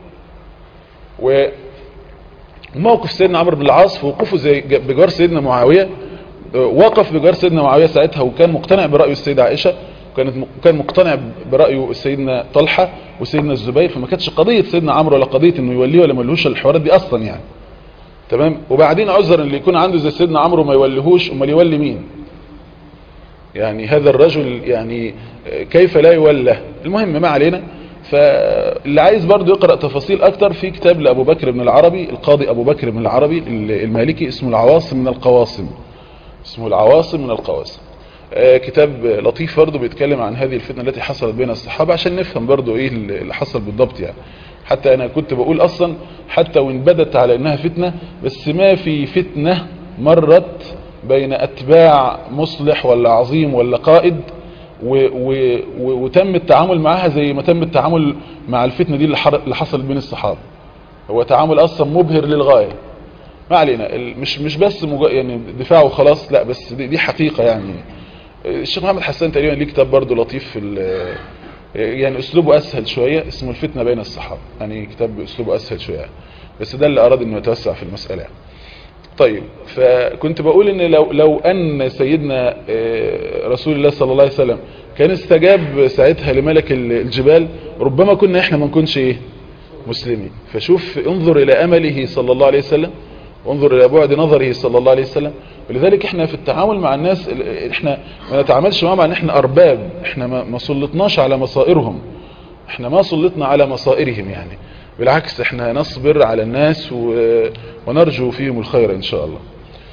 وموقف سيدنا عمرو بن العاص في وقوفه زي بجار سيدنا معاوية وقف بجار سيدنا معاوية ساعتها وكان مقتنع برأي السيدة عائشة وكانت كان مقتنع برأيه سيدنا طلحة وسيدنا الزبير فما كانتش قضية سيدنا عمرو ولا قضية انه يوليه ولا ما يوليهوش الحوارات دي اصلا يعني تمام وبعدين عذر اللي يكون عنده زي سيدنا عمرو ما يوليهوش امال يولي مين يعني هذا الرجل يعني كيف لا يولى المهم ما علينا فاللي عايز برضو يقرأ تفاصيل اكتر في كتاب لابو بكر بن العربي القاضي ابو بكر بن العربي المالكي اسمه العواصم من القواصم اسمه العواصم من القواصم كتاب لطيف برضه بيتكلم عن هذه الفتنة التي حصلت بين الصحابة عشان نفهم برضه ايه اللي حصل بالضبط يعني حتى انا كنت بقول اصلا حتى وان بدت على انها فتنة بس ما في فتنة مرت بين اتباع مصلح ولا عظيم ولا قائد و و و وتم التعامل معها زي ما تم التعامل مع الفتنة دي اللي حصلت بين الصحابة هو تعامل اصلا مبهر للغاية ما علينا مش مش بس مج... يعني دفاع وخلاص لا بس دي, دي حقيقة يعني الشيخ محمد حسان تقريبا ليه كتاب برضه لطيف في يعني اسلوبه اسهل شوية اسمه الفتنة بين الصحابة يعني كتاب اسلوبه اسهل شوية بس ده اللي اراد انه يتوسع في المسألة يعني. طيب فكنت بقول ان لو لو ان سيدنا رسول الله صلى الله عليه وسلم كان استجاب ساعتها لملك الجبال ربما كنا احنا ما نكونش ايه مسلمين فشوف انظر الى امله صلى الله عليه وسلم وانظر الى بعد نظره صلى الله عليه وسلم ولذلك احنا في التعامل مع الناس احنا ما نتعاملش معهم ان احنا ارباب احنا ما سلطناش على مصائرهم احنا ما سلطنا على مصائرهم يعني بالعكس احنا نصبر على الناس ونرجو فيهم الخير ان شاء الله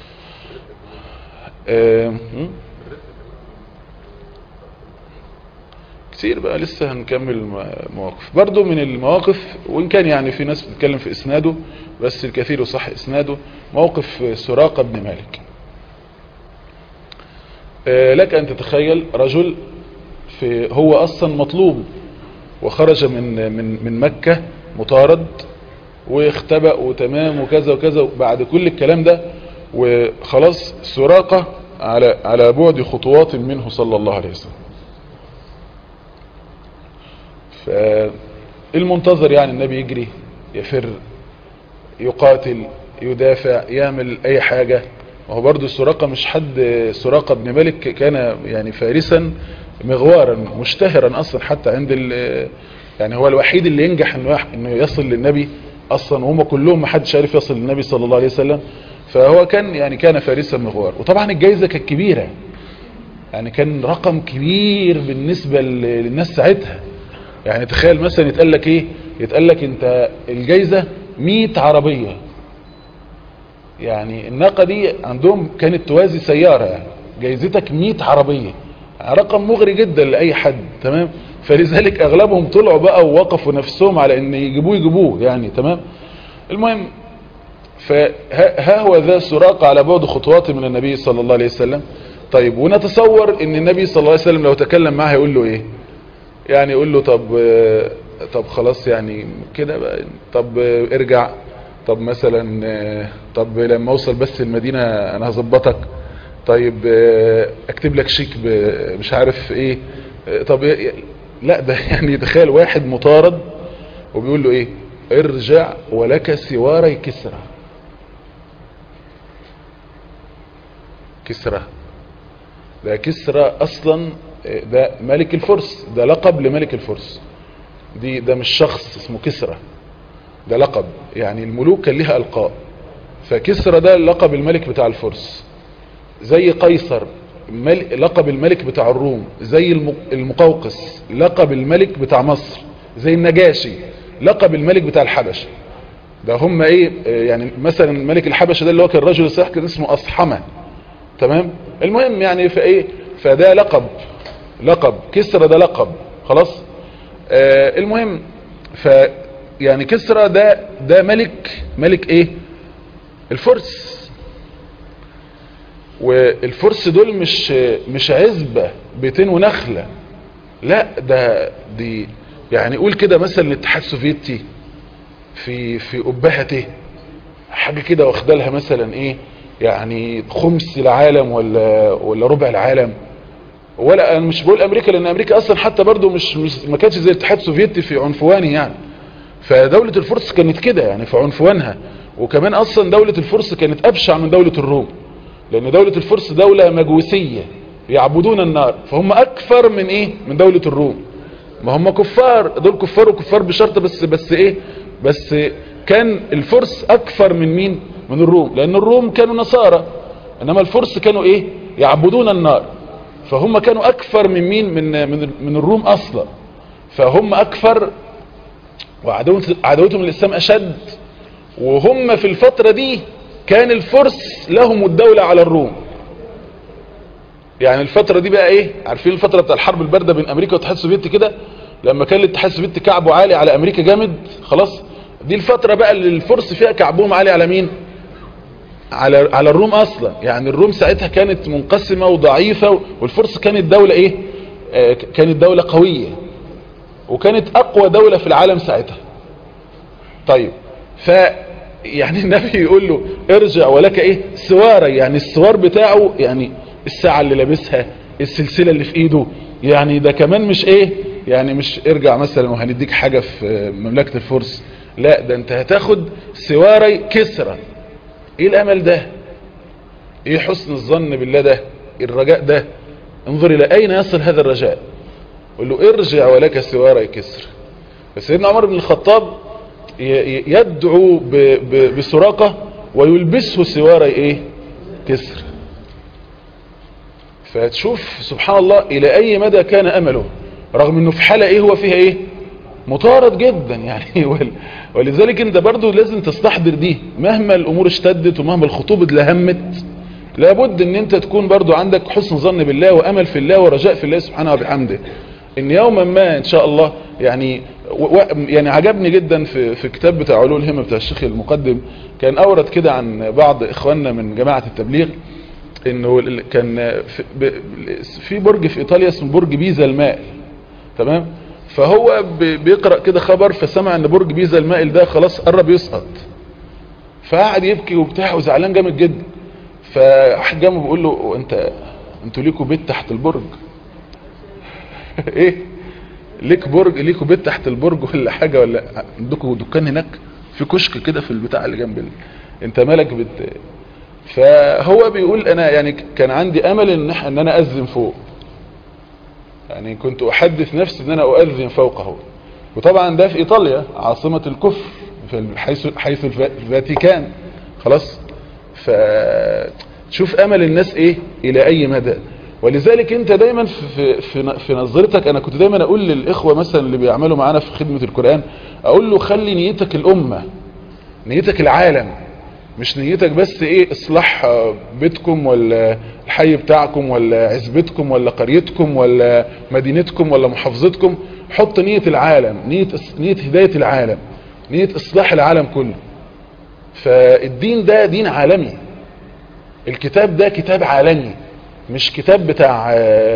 اه كتير بقى لسه هنكمل مواقف برضو من المواقف وان كان يعني في ناس بتتكلم في اسناده بس الكثير صح اسناده موقف سراقة بن مالك اه لك ان تتخيل رجل في هو اصلا مطلوب وخرج من من من مكة مطارد واختبأ وتمام وكذا وكذا بعد كل الكلام ده وخلاص سراقة على على بعد خطوات منه صلى الله عليه وسلم فالمنتظر يعني النبي يجري يفر يقاتل يدافع يعمل اي حاجة وهو برضو السراقة مش حد سراقة بن مالك كان يعني فارسا مغوارا مشتهرا اصلا حتى عند يعني هو الوحيد اللي ينجح انه انه يصل للنبي اصلا وهم كلهم ما حدش عارف يصل للنبي صلى الله عليه وسلم فهو كان يعني كان فارسا مغوار وطبعا الجائزة كانت كبيرة يعني كان رقم كبير بالنسبة للناس ساعتها يعني تخيل مثلا يتقال لك ايه يتقال لك انت الجائزة 100 عربية يعني الناقة دي عندهم كانت توازي سيارة يعني جايزتك 100 عربية رقم مغري جدا لأي حد تمام فلذلك اغلبهم طلعوا بقى ووقفوا نفسهم على ان يجيبوه يجيبوه يعني تمام المهم فها هو ذا سراقة على بعد خطوات من النبي صلى الله عليه وسلم طيب ونتصور ان النبي صلى الله عليه وسلم لو تكلم معه يقول له ايه يعني يقول له طب طب خلاص يعني كده بقى طب ارجع طب مثلا طب لما اوصل بس المدينة انا هظبطك طيب اكتب لك شيك مش عارف ايه طب إيه لا ده يعني تخيل واحد مطارد وبيقول له ايه ارجع ولك سواري كسرى كسرى ده كسرى اصلا ده ملك الفرس ده لقب لملك الفرس دي ده مش شخص اسمه كسرى ده لقب يعني الملوك كان لها القاب فكسرى ده لقب الملك بتاع الفرس زي قيصر لقب الملك بتاع الروم زي المقوقس لقب الملك بتاع مصر زي النجاشي لقب الملك بتاع الحبشة ده هم ايه يعني مثلا ملك الحبشة ده اللي هو كان الرجل الصحيح كان اسمه اصحمة تمام المهم يعني فايه فده لقب لقب كسرى ده لقب خلاص آه المهم ف يعني كسرى ده ده ملك ملك ايه الفرس والفرس دول مش مش عزبة بيتين ونخلة لا ده دي يعني قول كده مثلا الاتحاد السوفيتي في في أبهته حاجة كده واخدالها مثلا ايه يعني خمس العالم ولا ولا ربع العالم ولا انا مش بقول امريكا لان امريكا اصلا حتى برضو مش, مش ما كانتش زي الاتحاد السوفيتي في عنفواني يعني فدولة الفرس كانت كده يعني في عنفوانها وكمان اصلا دولة الفرس كانت ابشع من دولة الروم لان دولة الفرس دولة مجوسية يعبدون النار فهم اكثر من ايه من دولة الروم ما هم كفار دول كفار وكفار بشرط بس بس ايه بس كان الفرس اكثر من مين من الروم لان الروم كانوا نصارى انما الفرس كانوا ايه يعبدون النار فهم كانوا اكثر من مين من من من الروم اصلا فهم اكثر وعداوتهم الاسلام اشد وهم في الفترة دي كان الفرس لهم الدولة على الروم يعني الفترة دي بقى ايه عارفين الفترة بتاع الحرب الباردة بين امريكا والاتحاد السوفيتي كده لما كان الاتحاد السوفيتي كعبه عالي على امريكا جامد خلاص دي الفترة بقى اللي الفرس فيها كعبهم عالي على مين على على الروم اصلا يعني الروم ساعتها كانت منقسمة وضعيفة والفرس كانت دولة ايه آه كانت دولة قوية وكانت اقوى دولة في العالم ساعتها طيب ف يعني النبي يقول له ارجع ولك ايه سواري يعني السوار بتاعه يعني الساعة اللي لابسها السلسلة اللي في ايده يعني ده كمان مش ايه يعني مش ارجع مثلا وهنديك حاجة في مملكة الفرس لا ده انت هتاخد سواري كسرى ايه الامل ده ايه حسن الظن بالله ده الرجاء ده انظر الى اين يصل هذا الرجاء قل له ارجع ولك سواري كسر فسيدنا عمر بن الخطاب يدعو بسراقة ويلبسه سواري ايه كسر فتشوف سبحان الله الى اي مدى كان امله رغم انه في حالة ايه هو فيها ايه مطارد جدا يعني ولذلك انت برضو لازم تستحضر دي مهما الامور اشتدت ومهما الخطوبة لهمت لابد ان انت تكون برضو عندك حسن ظن بالله وامل في الله ورجاء في الله سبحانه وبحمده ان يوما ما ان شاء الله يعني و يعني عجبني جدا في في كتاب بتاع علو الهمه بتاع الشيخ المقدم كان اورد كده عن بعض اخواننا من جماعه التبليغ انه كان في, في برج في ايطاليا اسمه برج بيزا المائل تمام فهو بيقرا كده خبر فسمع ان برج بيزا المائل ده خلاص قرب يسقط فقعد يبكي وبتاع وزعلان جامد جدا فواحد جنبه بيقول له انت انتوا ليكوا بيت تحت البرج ايه ليك برج ليكوا بيت تحت البرج ولا حاجة ولا عندكوا دكان هناك في كشك كده في البتاع اللي جنب ال... انت مالك بت فهو بيقول انا يعني كان عندي امل ان ان انا اذن فوق يعني كنت احدث نفسي ان انا اؤذن فوقه وطبعا ده في ايطاليا عاصمة الكفر في حيث حيث الفاتيكان خلاص فتشوف امل الناس ايه الى اي مدى ولذلك انت دايما في, في, في نظرتك انا كنت دايما اقول للاخوة مثلا اللي بيعملوا معانا في خدمة القرآن اقول له خلي نيتك الامة نيتك العالم مش نيتك بس ايه اصلاح بيتكم ولا الحي بتاعكم ولا عزبتكم ولا قريتكم ولا مدينتكم ولا محافظتكم حط نية العالم نية, نية هداية العالم نية اصلاح العالم كله فالدين ده دين عالمي الكتاب ده كتاب عالمي مش كتاب بتاع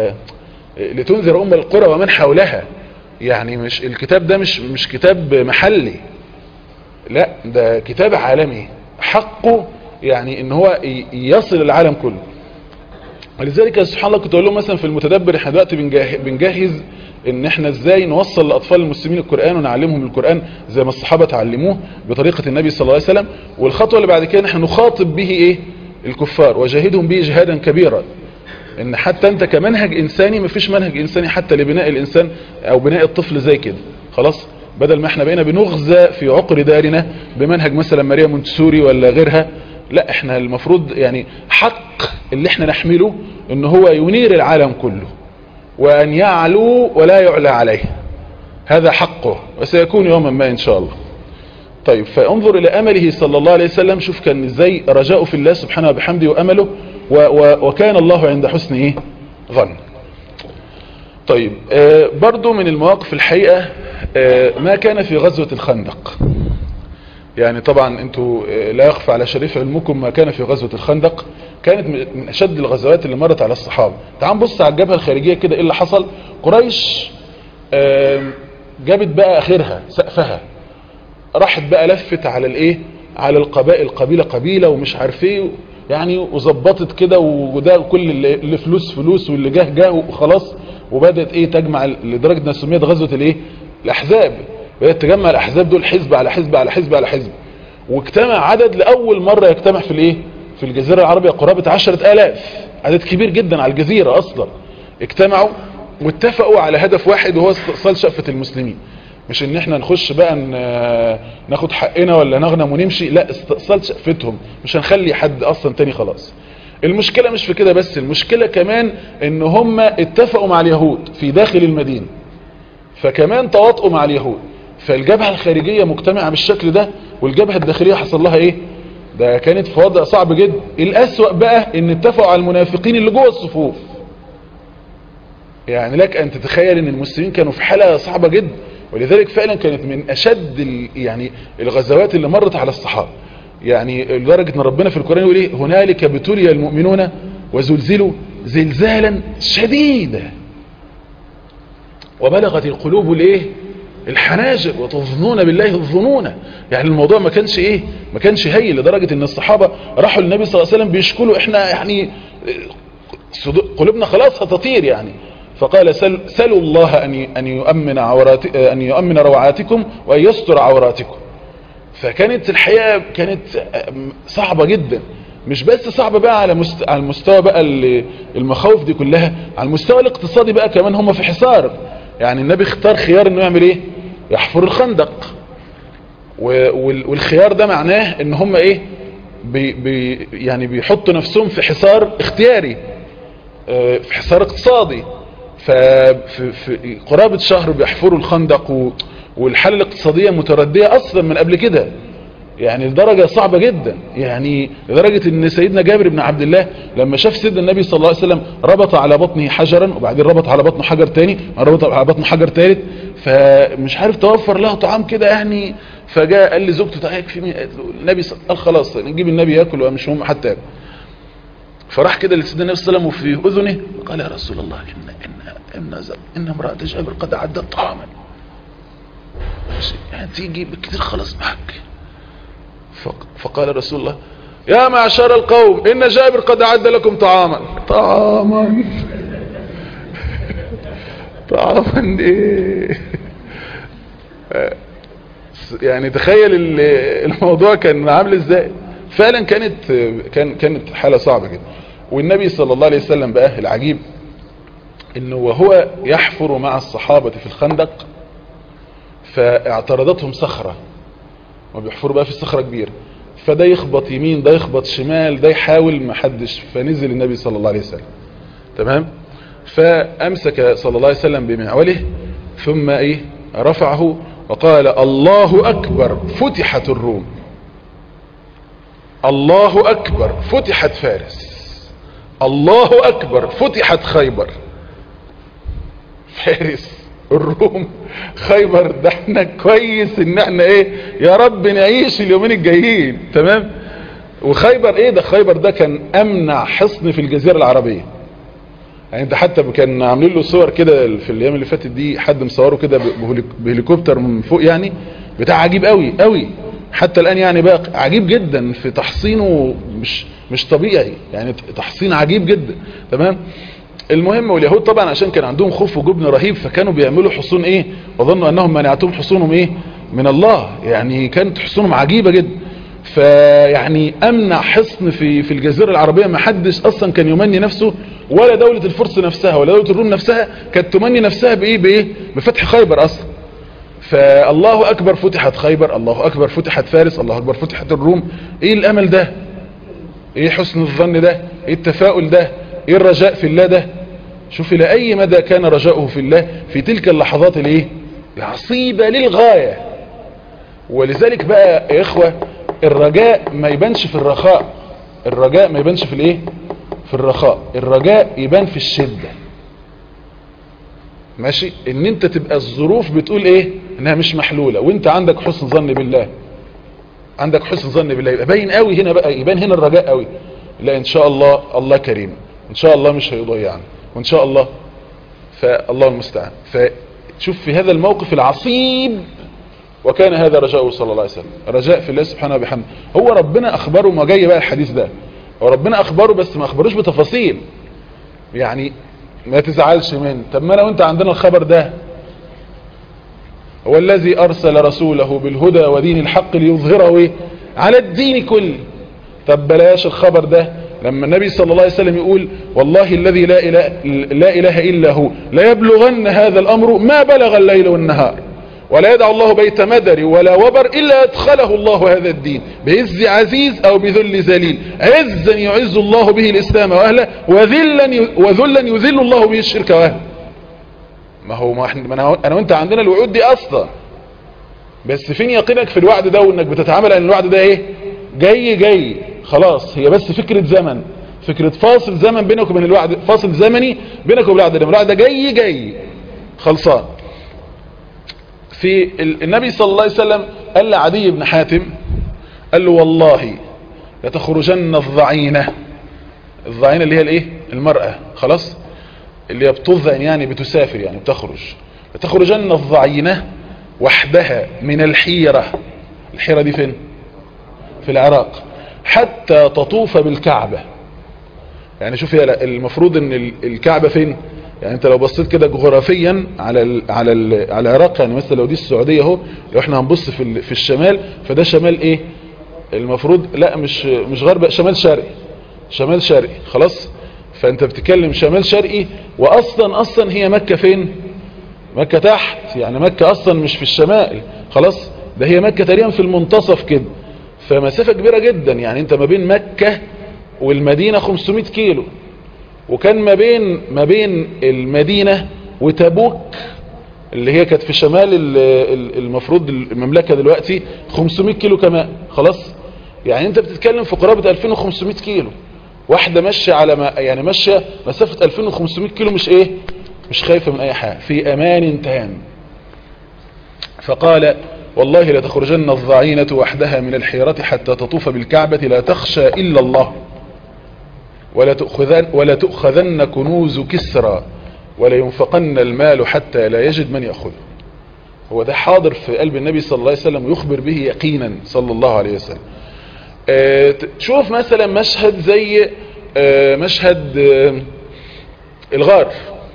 لتنذر أم القرى ومن حولها يعني مش الكتاب ده مش مش كتاب محلي لا ده كتاب عالمي حقه يعني ان هو يصل العالم كله ولذلك سبحان الله كنت اقول لهم مثلا في المتدبر احنا دلوقتي بنجهز ان احنا ازاي نوصل لاطفال المسلمين القرآن ونعلمهم القرآن زي ما الصحابة تعلموه بطريقة النبي صلى الله عليه وسلم والخطوة اللي بعد كده احنا نخاطب به ايه الكفار وجاهدهم به جهادا كبيرا ان حتى انت كمنهج انساني مفيش منهج انساني حتى لبناء الانسان او بناء الطفل زي كده خلاص بدل ما احنا بقينا بنغزى في عقر دارنا بمنهج مثلا ماريا مونتسوري ولا غيرها لا احنا المفروض يعني حق اللي احنا نحمله ان هو ينير العالم كله وان يعلو ولا يعلى عليه هذا حقه وسيكون يوما ما ان شاء الله طيب فانظر الى امله صلى الله عليه وسلم شوف كان ازاي رجاؤه في الله سبحانه وبحمده وامله و و وكان الله عند حسن ايه ظن طيب آه برضو من المواقف الحقيقة آه ما كان في غزوة الخندق يعني طبعا انتوا آه لا يخفى على شريف علمكم ما كان في غزوة الخندق كانت من اشد الغزوات اللي مرت على الصحابة تعال نبص على الجبهة الخارجية كده ايه اللي حصل قريش جابت بقى اخرها سقفها راحت بقى لفت على الايه على القبائل قبيلة قبيلة ومش عارف ايه يعني وظبطت كده وده كل اللي فلوس فلوس واللي جاه جاه وخلاص وبدأت ايه تجمع لدرجة انها سميت غزوة الايه الاحزاب بدأت تجمع الاحزاب دول حزب على حزب على حزب على حزب واجتمع عدد لأول مرة يجتمع في الايه في الجزيرة العربية قرابة عشرة الاف عدد كبير جدا على الجزيرة اصلا اجتمعوا واتفقوا على هدف واحد وهو استئصال شقفة المسلمين مش ان احنا نخش بقى ناخد حقنا ولا نغنم ونمشي لا استئصال شقفتهم مش هنخلي حد اصلا تاني خلاص المشكلة مش في كده بس المشكلة كمان ان هم اتفقوا مع اليهود في داخل المدينة فكمان تواطؤوا مع اليهود فالجبهة الخارجية مجتمعة بالشكل ده والجبهة الداخلية حصل لها ايه ده كانت في وضع صعب جدا الاسوأ بقى ان اتفقوا على المنافقين اللي جوه الصفوف يعني لك ان تتخيل ان المسلمين كانوا في حالة صعبة جدا ولذلك فعلا كانت من اشد ال- يعني الغزوات اللي مرت على الصحابة يعني لدرجة ان ربنا في القرآن يقول ايه هنالك ابتلي المؤمنون وزلزلوا زلزالا شديدا وبلغت القلوب الايه الحناجر وتظنون بالله الظنون يعني الموضوع ما كانش ايه ما كانش هين لدرجة ان الصحابة راحوا للنبي صلى الله عليه وسلم بيشكلوا احنا يعني صدو- قلوبنا خلاص هتطير يعني فقال سل سلوا الله ان ي- ان يؤمن عورات ان يؤمن روعاتكم وان يستر عوراتكم فكانت الحقيقة كانت صعبة جدا مش بس صعبة بقى على مست... على المستوى بقى ال- المخاوف دي كلها على المستوى الاقتصادي بقى كمان هم في حصار يعني النبي اختار خيار انه يعمل ايه يحفر الخندق و- وال- والخيار ده معناه ان هم ايه بي بي يعني بيحطوا نفسهم في حصار اختياري آه، في حصار اقتصادي ففي في قرابة شهر بيحفروا الخندق و- والحالة الاقتصادية متردية اصلا من قبل كده يعني لدرجة صعبة جدا يعني لدرجة ان سيدنا جابر بن عبد الله لما شاف سيدنا النبي صلى الله عليه وسلم ربط على بطنه حجرا وبعدين ربط على بطنه حجر تاني ربط على بطنه حجر تالت فمش عارف توفر له طعام كده يعني فجاء قال لزوجته تعالى في مين قالت له النبي صلى قال خلاص نجيب النبي ياكل ومش مهم حتى ياكل فراح كده لسيدنا النبي صلى الله عليه وسلم وفي اذنه قال يا رسول الله ان ان ان, إن امرأة جابر قد عدت طعاما ماشي، يعني تيجي بكتير خلاص معك فق- فقال رسول الله يا معشر القوم إن جابر قد أعد لكم طعاما طعاما طعاما ايه يعني تخيل ال- الموضوع كان عامل ازاي فعلا كانت كان كانت حالة صعبة جدا والنبي صلى الله عليه وسلم بقى العجيب انه وهو يحفر مع الصحابة في الخندق فاعترضتهم صخرة وبيحفروا بقى في صخرة كبيرة فده يخبط يمين ده يخبط شمال ده يحاول ما حدش فنزل النبي صلى الله عليه وسلم تمام فأمسك صلى الله عليه وسلم بمعوله ثم ايه رفعه وقال الله أكبر فتحت الروم الله أكبر فتحت فارس الله أكبر فتحت خيبر فارس الروم خيبر ده احنا كويس ان احنا ايه يا رب نعيش اليومين الجايين تمام وخيبر ايه ده خيبر ده كان امنع حصن في الجزيرة العربية يعني انت حتى كان عاملين له صور كده في الايام اللي فاتت دي حد مصوره كده بهليك- بهليكوبتر من فوق يعني بتاع عجيب قوي قوي حتى الان يعني بقى عجيب جدا في تحصينه مش مش طبيعي يعني تحصين عجيب جدا تمام المهم واليهود طبعا عشان كان عندهم خوف وجبن رهيب فكانوا بيعملوا حصون ايه وظنوا انهم منعتهم حصونهم ايه من الله يعني كانت حصونهم عجيبة جدا فيعني امنع حصن في في الجزيرة العربية ما حدش اصلا كان يمني نفسه ولا دولة الفرس نفسها ولا دولة الروم نفسها كانت تمني نفسها بايه بايه بفتح خيبر اصلا فالله اكبر فتحت خيبر الله اكبر فتحت فارس الله اكبر فتحت الروم ايه الامل ده ايه حسن الظن ده ايه التفاؤل ده ايه الرجاء في الله ده شوف الى اي مدى كان رجاؤه في الله في تلك اللحظات الايه العصيبة للغاية ولذلك بقى يا اخوة الرجاء ما يبانش في الرخاء الرجاء ما يبانش في الايه في الرخاء الرجاء يبان في الشدة ماشي ان انت تبقى الظروف بتقول ايه انها مش محلولة وانت عندك حسن ظن بالله عندك حسن ظن بالله يبقى باين قوي هنا بقى يبان هنا الرجاء قوي لا ان شاء الله الله كريم ان شاء الله مش هيضيعنا وان شاء الله فالله المستعان فشوف في هذا الموقف العصيب وكان هذا رجاؤه صلى الله عليه وسلم رجاء في الله سبحانه وبحمده هو ربنا اخبره ما جاي بقى الحديث ده هو ربنا اخبره بس ما اخبروش بتفاصيل يعني ما تزعلش منه طب ما انا وانت عندنا الخبر ده هو الذي ارسل رسوله بالهدى ودين الحق ليظهره ايه على الدين كله طب بلاش الخبر ده لما النبي صلى الله عليه وسلم يقول والله الذي لا إله, لا إله إلا هو لا يبلغن هذا الأمر ما بلغ الليل والنهار ولا يدع الله بيت مدر ولا وبر إلا أدخله الله هذا الدين بعز عزيز أو بذل ذليل عزا يعز الله به الإسلام وأهله وذلا وذلا يذل الله به الشرك وأهله ما هو ما احنا ما انا انا وانت عندنا الوعود دي اصلا بس فين يقينك في الوعد ده وانك بتتعامل ان الوعد ده ايه جاي جاي خلاص هي بس فكرة زمن فكرة فاصل زمن بينك وبين الوعد فاصل زمني بينك وبين الوعد ده الوعد ده جاي جاي خلصان في ال- النبي صلى الله عليه وسلم قال لعدي بن حاتم قال له والله لتخرجن الضعينة الضعينة اللي هي الايه المرأة خلاص اللي هي بتضعن يعني بتسافر يعني بتخرج لتخرجن الضعينة وحدها من الحيرة الحيرة دي فين في العراق حتى تطوف بالكعبة يعني شوف هي المفروض ان ال- الكعبة فين يعني انت لو بصيت كده جغرافيا على ال على ال على العراق يعني مثلا لو دي السعودية اهو لو احنا هنبص في ال- في الشمال فده شمال ايه المفروض لا مش مش غرب شمال شرقي شمال شرقي خلاص فانت بتتكلم شمال شرقي واصلا اصلا هي مكة فين مكة تحت يعني مكة اصلا مش في الشمال خلاص ده هي مكة تقريبا في المنتصف كده فمسافة كبيرة جدا يعني انت ما بين مكة والمدينة 500 كيلو وكان ما بين ما بين المدينة وتبوك اللي هي كانت في شمال ال- ال- المفروض المملكة دلوقتي 500 كيلو كمان خلاص يعني انت بتتكلم في قرابة 2500 كيلو واحدة ماشية على ما يعني ماشية مسافة 2500 كيلو مش ايه مش خايفة من اي حاجة في امان تام فقال والله لتخرجن الضعينة وحدها من الحيرة حتى تطوف بالكعبة لا تخشى إلا الله ولا تأخذن, ولا تؤخذن كنوز كسرى ولا ينفقن المال حتى لا يجد من يأخذه هو ده حاضر في قلب النبي صلى الله عليه وسلم ويخبر به يقينا صلى الله عليه وسلم آه، ت- شوف مثلا مشهد زي آه، مشهد آه، الغار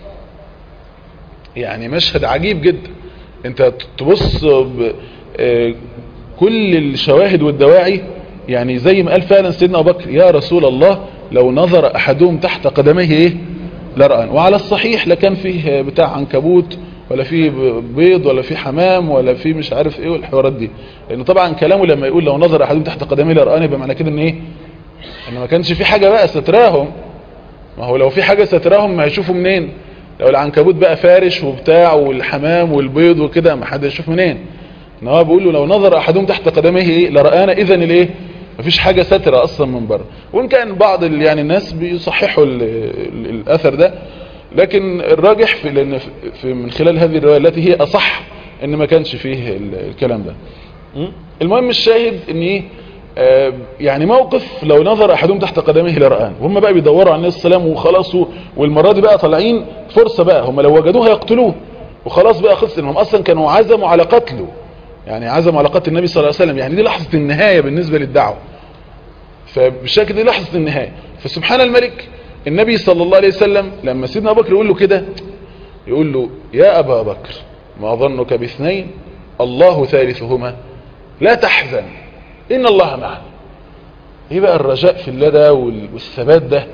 يعني مشهد عجيب جدا انت تبص ب- آه، كل الشواهد والدواعي يعني زي ما قال فعلا سيدنا ابو بكر يا رسول الله لو نظر احدهم تحت قدميه ايه لرأى وعلى الصحيح لا كان فيه بتاع عنكبوت ولا فيه بيض ولا فيه حمام ولا فيه مش عارف ايه والحوارات دي لان طبعا كلامه لما يقول لو نظر احدهم تحت قدميه لرآن يبقى معنى كده ان ايه ان ما كانش في حاجة بقى ستراهم ما هو لو في حاجة ستراهم ما يشوفوا منين لو العنكبوت بقى فارش وبتاع والحمام والبيض وكده ما حد يشوف منين ان هو بيقول له لو نظر احدهم تحت قدميه ايه لرآنا اذا الايه مفيش حاجة سترة اصلا من بره وان كان بعض ال- يعني الناس بيصححوا ال- ال- الاثر ده لكن الراجح في لان في- في من خلال هذه الرواية التي هي اصح ان ما كانش فيه ال- الكلام ده م? المهم الشاهد ان ايه آه، يعني موقف لو نظر احدهم تحت قدميه لرآن وهم بقى بيدوروا على النبي صلى الله عليه وسلم وخلاص و- والمرة دي بقى طالعين فرصة بقى هم لو وجدوه هيقتلوه وخلاص بقى خلص انهم اصلا كانوا عزموا على قتله يعني عزموا على قتل النبي صلى الله عليه وسلم يعني دي لحظة النهاية بالنسبة للدعوة فبالشكل دي لحظة النهاية فسبحان الملك النبي صلى الله عليه وسلم لما سيدنا ابو بكر يقول له كده يقول له يا ابا بكر ما ظنك باثنين الله ثالثهما لا تحزن ان الله معنا ايه بقى الرجاء في الله ده وال- والثبات ده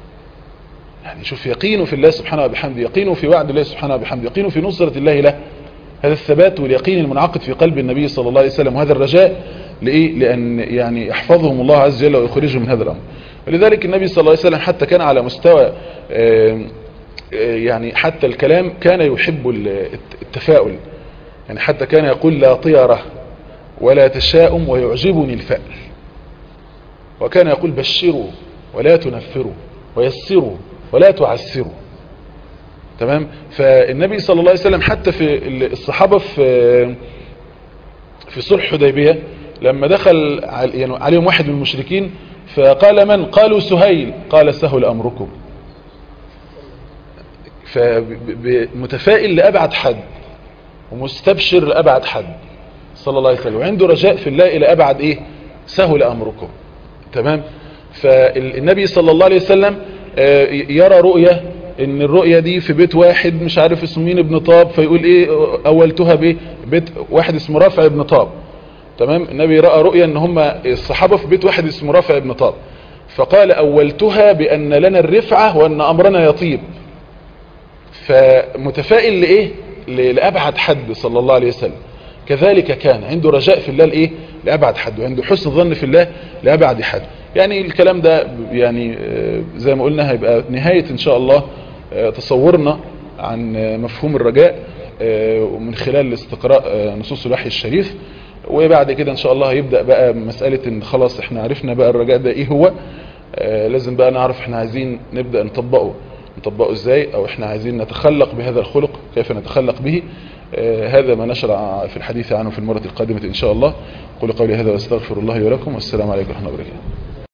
يعني شوف يقينه في الله سبحانه وبحمده يقينه في وعد الله سبحانه وبحمده يقينه في نصرة الله له هذا الثبات واليقين المنعقد في قلب النبي صلى الله عليه وسلم وهذا الرجاء لإيه؟ لأن يعني يحفظهم الله عز وجل ويخرجهم من هذا الأمر ولذلك النبي صلى الله عليه وسلم حتى كان على مستوى آم، آه، يعني حتى الكلام كان يحب ال- التفاؤل يعني حتى كان يقول لا طيرة ولا تشاؤم ويعجبني الفأل وكان يقول بشروا ولا تنفروا ويسروا ولا تعسروا تمام فالنبي صلى الله عليه وسلم حتى في الصحابة في في صلح حديبية لما دخل عل- يعني عليهم واحد من المشركين فقال من قالوا سهيل قال سهل أمركم فمتفائل لأبعد حد ومستبشر لأبعد حد صلى الله عليه وسلم وعنده رجاء في الله إلى أبعد إيه سهل أمركم تمام فالنبي صلى الله عليه وسلم آه، يرى رؤية ان الرؤية دي في بيت واحد مش عارف اسمه مين ابن طاب فيقول ايه اولتها بايه بيت واحد اسمه رافع ابن طاب تمام النبي رأى رؤية ان هم الصحابة في بيت واحد اسمه رافع ابن طاب فقال اولتها بان لنا الرفعة وان امرنا يطيب فمتفائل لايه ل- لابعد حد صلى الله عليه وسلم كذلك كان عنده رجاء في الله لايه لابعد حد وعنده حسن ظن في الله لابعد حد يعني الكلام ده يعني آه، زي ما قلنا هيبقى نهاية ان شاء الله آه، تصورنا عن آه، مفهوم الرجاء آه، ومن خلال استقراء آه، نصوص الوحي الشريف وبعد كده ان شاء الله هيبدأ بقى مسألة ان خلاص احنا عرفنا بقى الرجاء ده ايه هو آه لازم بقى نعرف احنا عايزين نبدأ نطبقه نطبقه ازاي او احنا عايزين نتخلق بهذا الخلق كيف نتخلق به آه هذا ما نشر في الحديث عنه في المرة القادمة ان شاء الله قولوا قولي هذا واستغفر الله لي ولكم والسلام عليكم ورحمة الله وبركاته